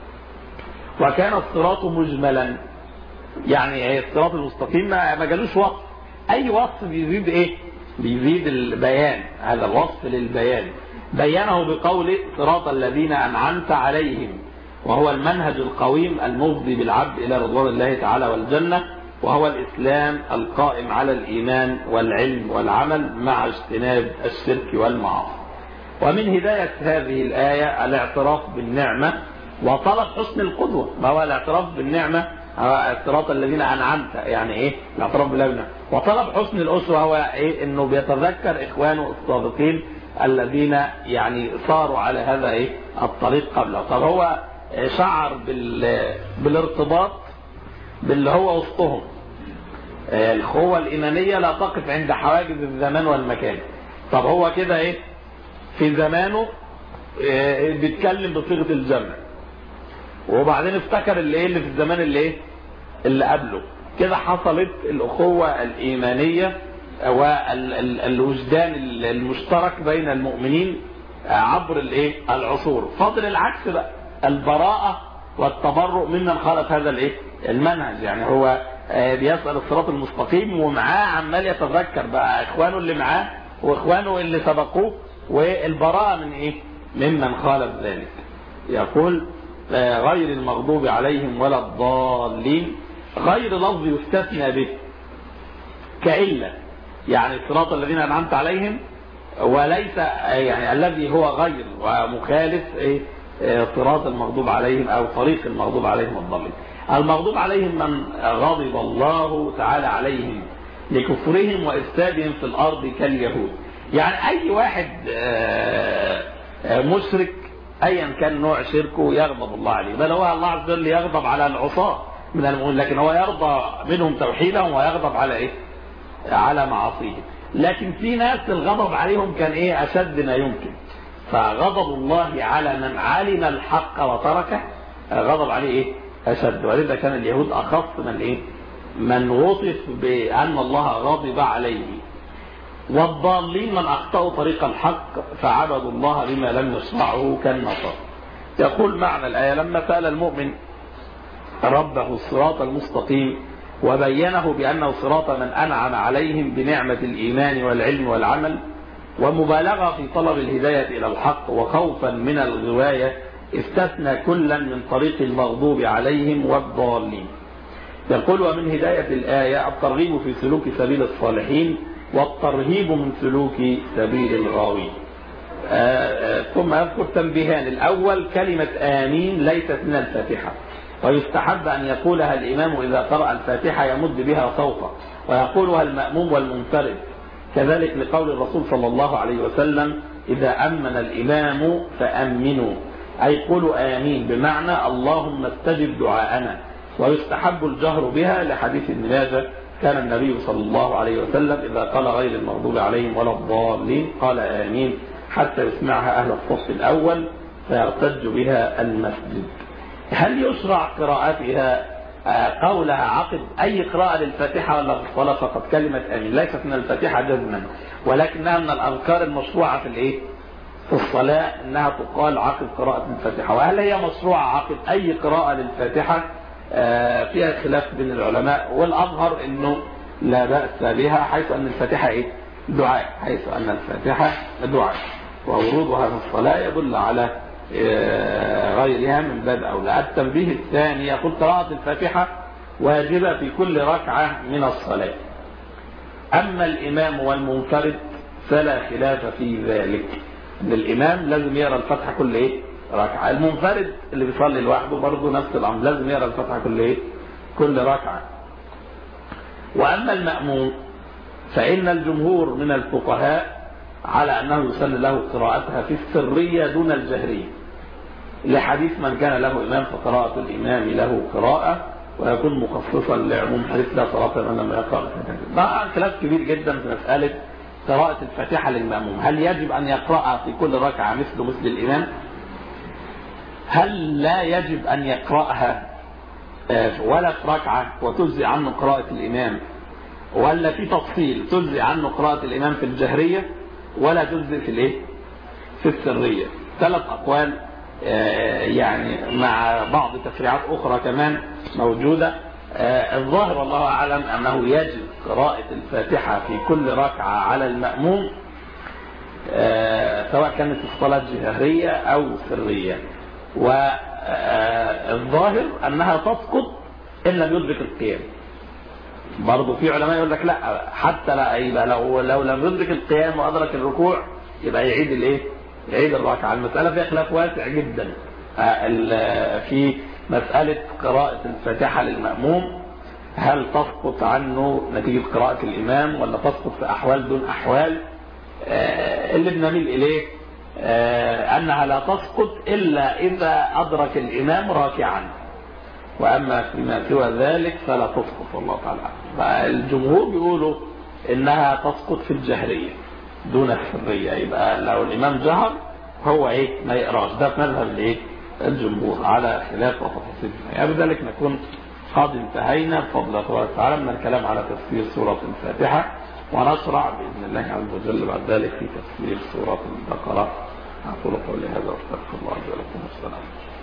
وكان الصراط مجملا يعني الصراط المستقيم ما جالوش وصف اي وصف بيزيد ايه بيزيد البيان هذا الوصف للبيان بينه بقول صراط الذين انعمت عليهم وهو المنهج القويم المفضي بالعبد إلى رضوان الله تعالى والجنة وهو الإسلام القائم على الإيمان والعلم والعمل مع اجتناب الشرك والمعاصي ومن هداية هذه الآية الاعتراف بالنعمة وطلب حسن القدوة ما هو الاعتراف بالنعمة هو الصراط الذين أنعمت يعني إيه الاعتراف بالنعمة وطلب حسن الأسوة هو إيه إنه بيتذكر إخوانه السابقين الذين يعني صاروا على هذا إيه الطريق قبله طب هو شعر بال... بالارتباط باللي هو وسطهم القوة الإيمانية لا تقف عند حواجز الزمان والمكان طب هو كده إيه في زمانه إيه بيتكلم بصيغة الجمع وبعدين افتكر اللي ايه اللي في الزمان اللي ايه اللي قبله كده حصلت الأخوة الإيمانية والوجدان المشترك بين المؤمنين عبر الايه العصور فاضل العكس بقى البراءة والتبرؤ ممن خالف هذا الايه المنهج يعني هو بيسأل الصراط المستقيم ومعاه عمال يتذكر بقى اخوانه اللي معاه واخوانه اللي سبقوه والبراءة من ايه ممن خالف ذلك يقول غير المغضوب عليهم ولا الضالين غير لفظ يستثنى به كإلا يعني الصراط الذين أنعمت عليهم وليس يعني الذي هو غير ومخالف ايه صراط المغضوب عليهم او طريق المغضوب عليهم الضالين المغضوب عليهم من غضب الله تعالى عليهم لكفرهم وإفسادهم في الأرض كاليهود يعني أي واحد مشرك أيا كان نوع شركه يغضب الله عليه بل هو الله عز وجل يغضب على العصاة من المؤمنين لكن هو يرضى منهم توحيدهم ويغضب على إيه على معاصيهم لكن في ناس الغضب عليهم كان إيه أشد ما يمكن فغضب الله على من علم الحق وتركه غضب عليه إيه أشد ولذا كان اليهود أخص من إيه من وصف بأن الله غضب عليه والضالين من أخطأوا طريق الحق فعبدوا الله بما لم يصنعه كالنصر يقول معنى الآية لما سأل المؤمن ربه الصراط المستقيم وبينه بأنه صراط من أنعم عليهم بنعمة الإيمان والعلم والعمل ومبالغة في طلب الهداية إلى الحق وخوفا من الغواية استثنى كلا من طريق المغضوب عليهم والضالين يقول ومن هداية الآية الترغيب في سلوك سبيل الصالحين والترهيب من سلوك سبيل الغاوين ثم يذكر تنبيهان الأول كلمة آمين ليست من الفاتحة ويستحب أن يقولها الإمام إذا قرأ الفاتحة يمد بها صوتا ويقولها المأموم والمنفرد كذلك لقول الرسول صلى الله عليه وسلم إذا أمن الإمام فأمنوا أي قولوا آمين بمعنى اللهم استجب دعاءنا ويستحب الجهر بها لحديث ابن ماجه كان النبي صلى الله عليه وسلم إذا قال غير المغضوب عليهم ولا الضالين قال آمين حتى يسمعها أهل الصف الأول فيرتج بها المسجد هل يشرع قراءتها قولها عقد أي قراءة للفاتحة ولا في الصلاة فقط كلمة آمين ليست من الفاتحة جزما ولكنها من الأذكار المشروعة في الإيه؟ في الصلاة أنها تقال عقد قراءة الفاتحة وهل هي مشروعة عقد أي قراءة للفاتحة فيها خلاف بين العلماء والأظهر أنه لا بأس بها حيث أن الفاتحة إيه؟ دعاء حيث أن الفاتحة دعاء وورودها في الصلاة يدل على غيرها من باب أولى التنبيه الثاني يقول قراءة الفاتحة واجبة في كل ركعة من الصلاة أما الإمام والمنفرد فلا خلاف في ذلك ان الإمام لازم يقرأ الفاتحة كل إيه ركعة المنفرد اللي بيصلي لوحده برضه نفس الأمر لازم يقرأ الفاتحة كل إيه كل ركعة وأما المأموم فإن الجمهور من الفقهاء على أنه يسن له قراءتها في السرية دون الجهرية لحديث من كان له إمام فقراءة الإمام له قراءة ويكون مخصصا لعموم حديث لا صلاة من لم يقرأ الفاتحة طبعا خلاف كبير جدا في مسألة قراءة الفاتحة للمأموم هل يجب أن يقرأها في كل ركعة مثل مثل الإمام هل لا يجب أن يقرأها ولا في ركعة وتجزي عنه قراءة الإمام ولا في تفصيل تجزي عنه قراءة الإمام في الجهرية ولا تجزي في الايه في السرية ثلاث أقوال يعني مع بعض تفريعات أخرى كمان موجودة الظاهر والله أعلم أنه يجب قراءة الفاتحة في كل ركعة على المأموم سواء كانت الصلاة جهرية أو سرية والظاهر أنها تسقط إن لم يدرك القيام برضه في علماء يقول لك لا حتى لا يبقى لو لو لم يدرك القيام وادرك الركوع يبقى يعيد الايه؟ يعيد الركعه، المساله فيها خلاف واسع جدا. في مساله قراءه الفاتحه للماموم هل تسقط عنه نتيجه قراءه الامام ولا تسقط في احوال دون احوال؟ اللي بنميل اليه انها لا تسقط الا اذا ادرك الامام راكعا. واما فيما سوى ذلك فلا تسقط والله تعالى فالجمهور بيقولوا انها تسقط في الجهريه دون السريه يبقى لو الامام جهر هو ايه ما يقراش ده في مذهب الايه الجمهور على خلاف وتفاصيل يعني بذلك نكون قد انتهينا بفضل الله تبارك وتعالى من الكلام على تفسير سوره الفاتحه ونشرع باذن الله عز وجل بعد ذلك في تفسير سوره البقره اقول قولي هذا واستغفر الله لي ولكم والسلام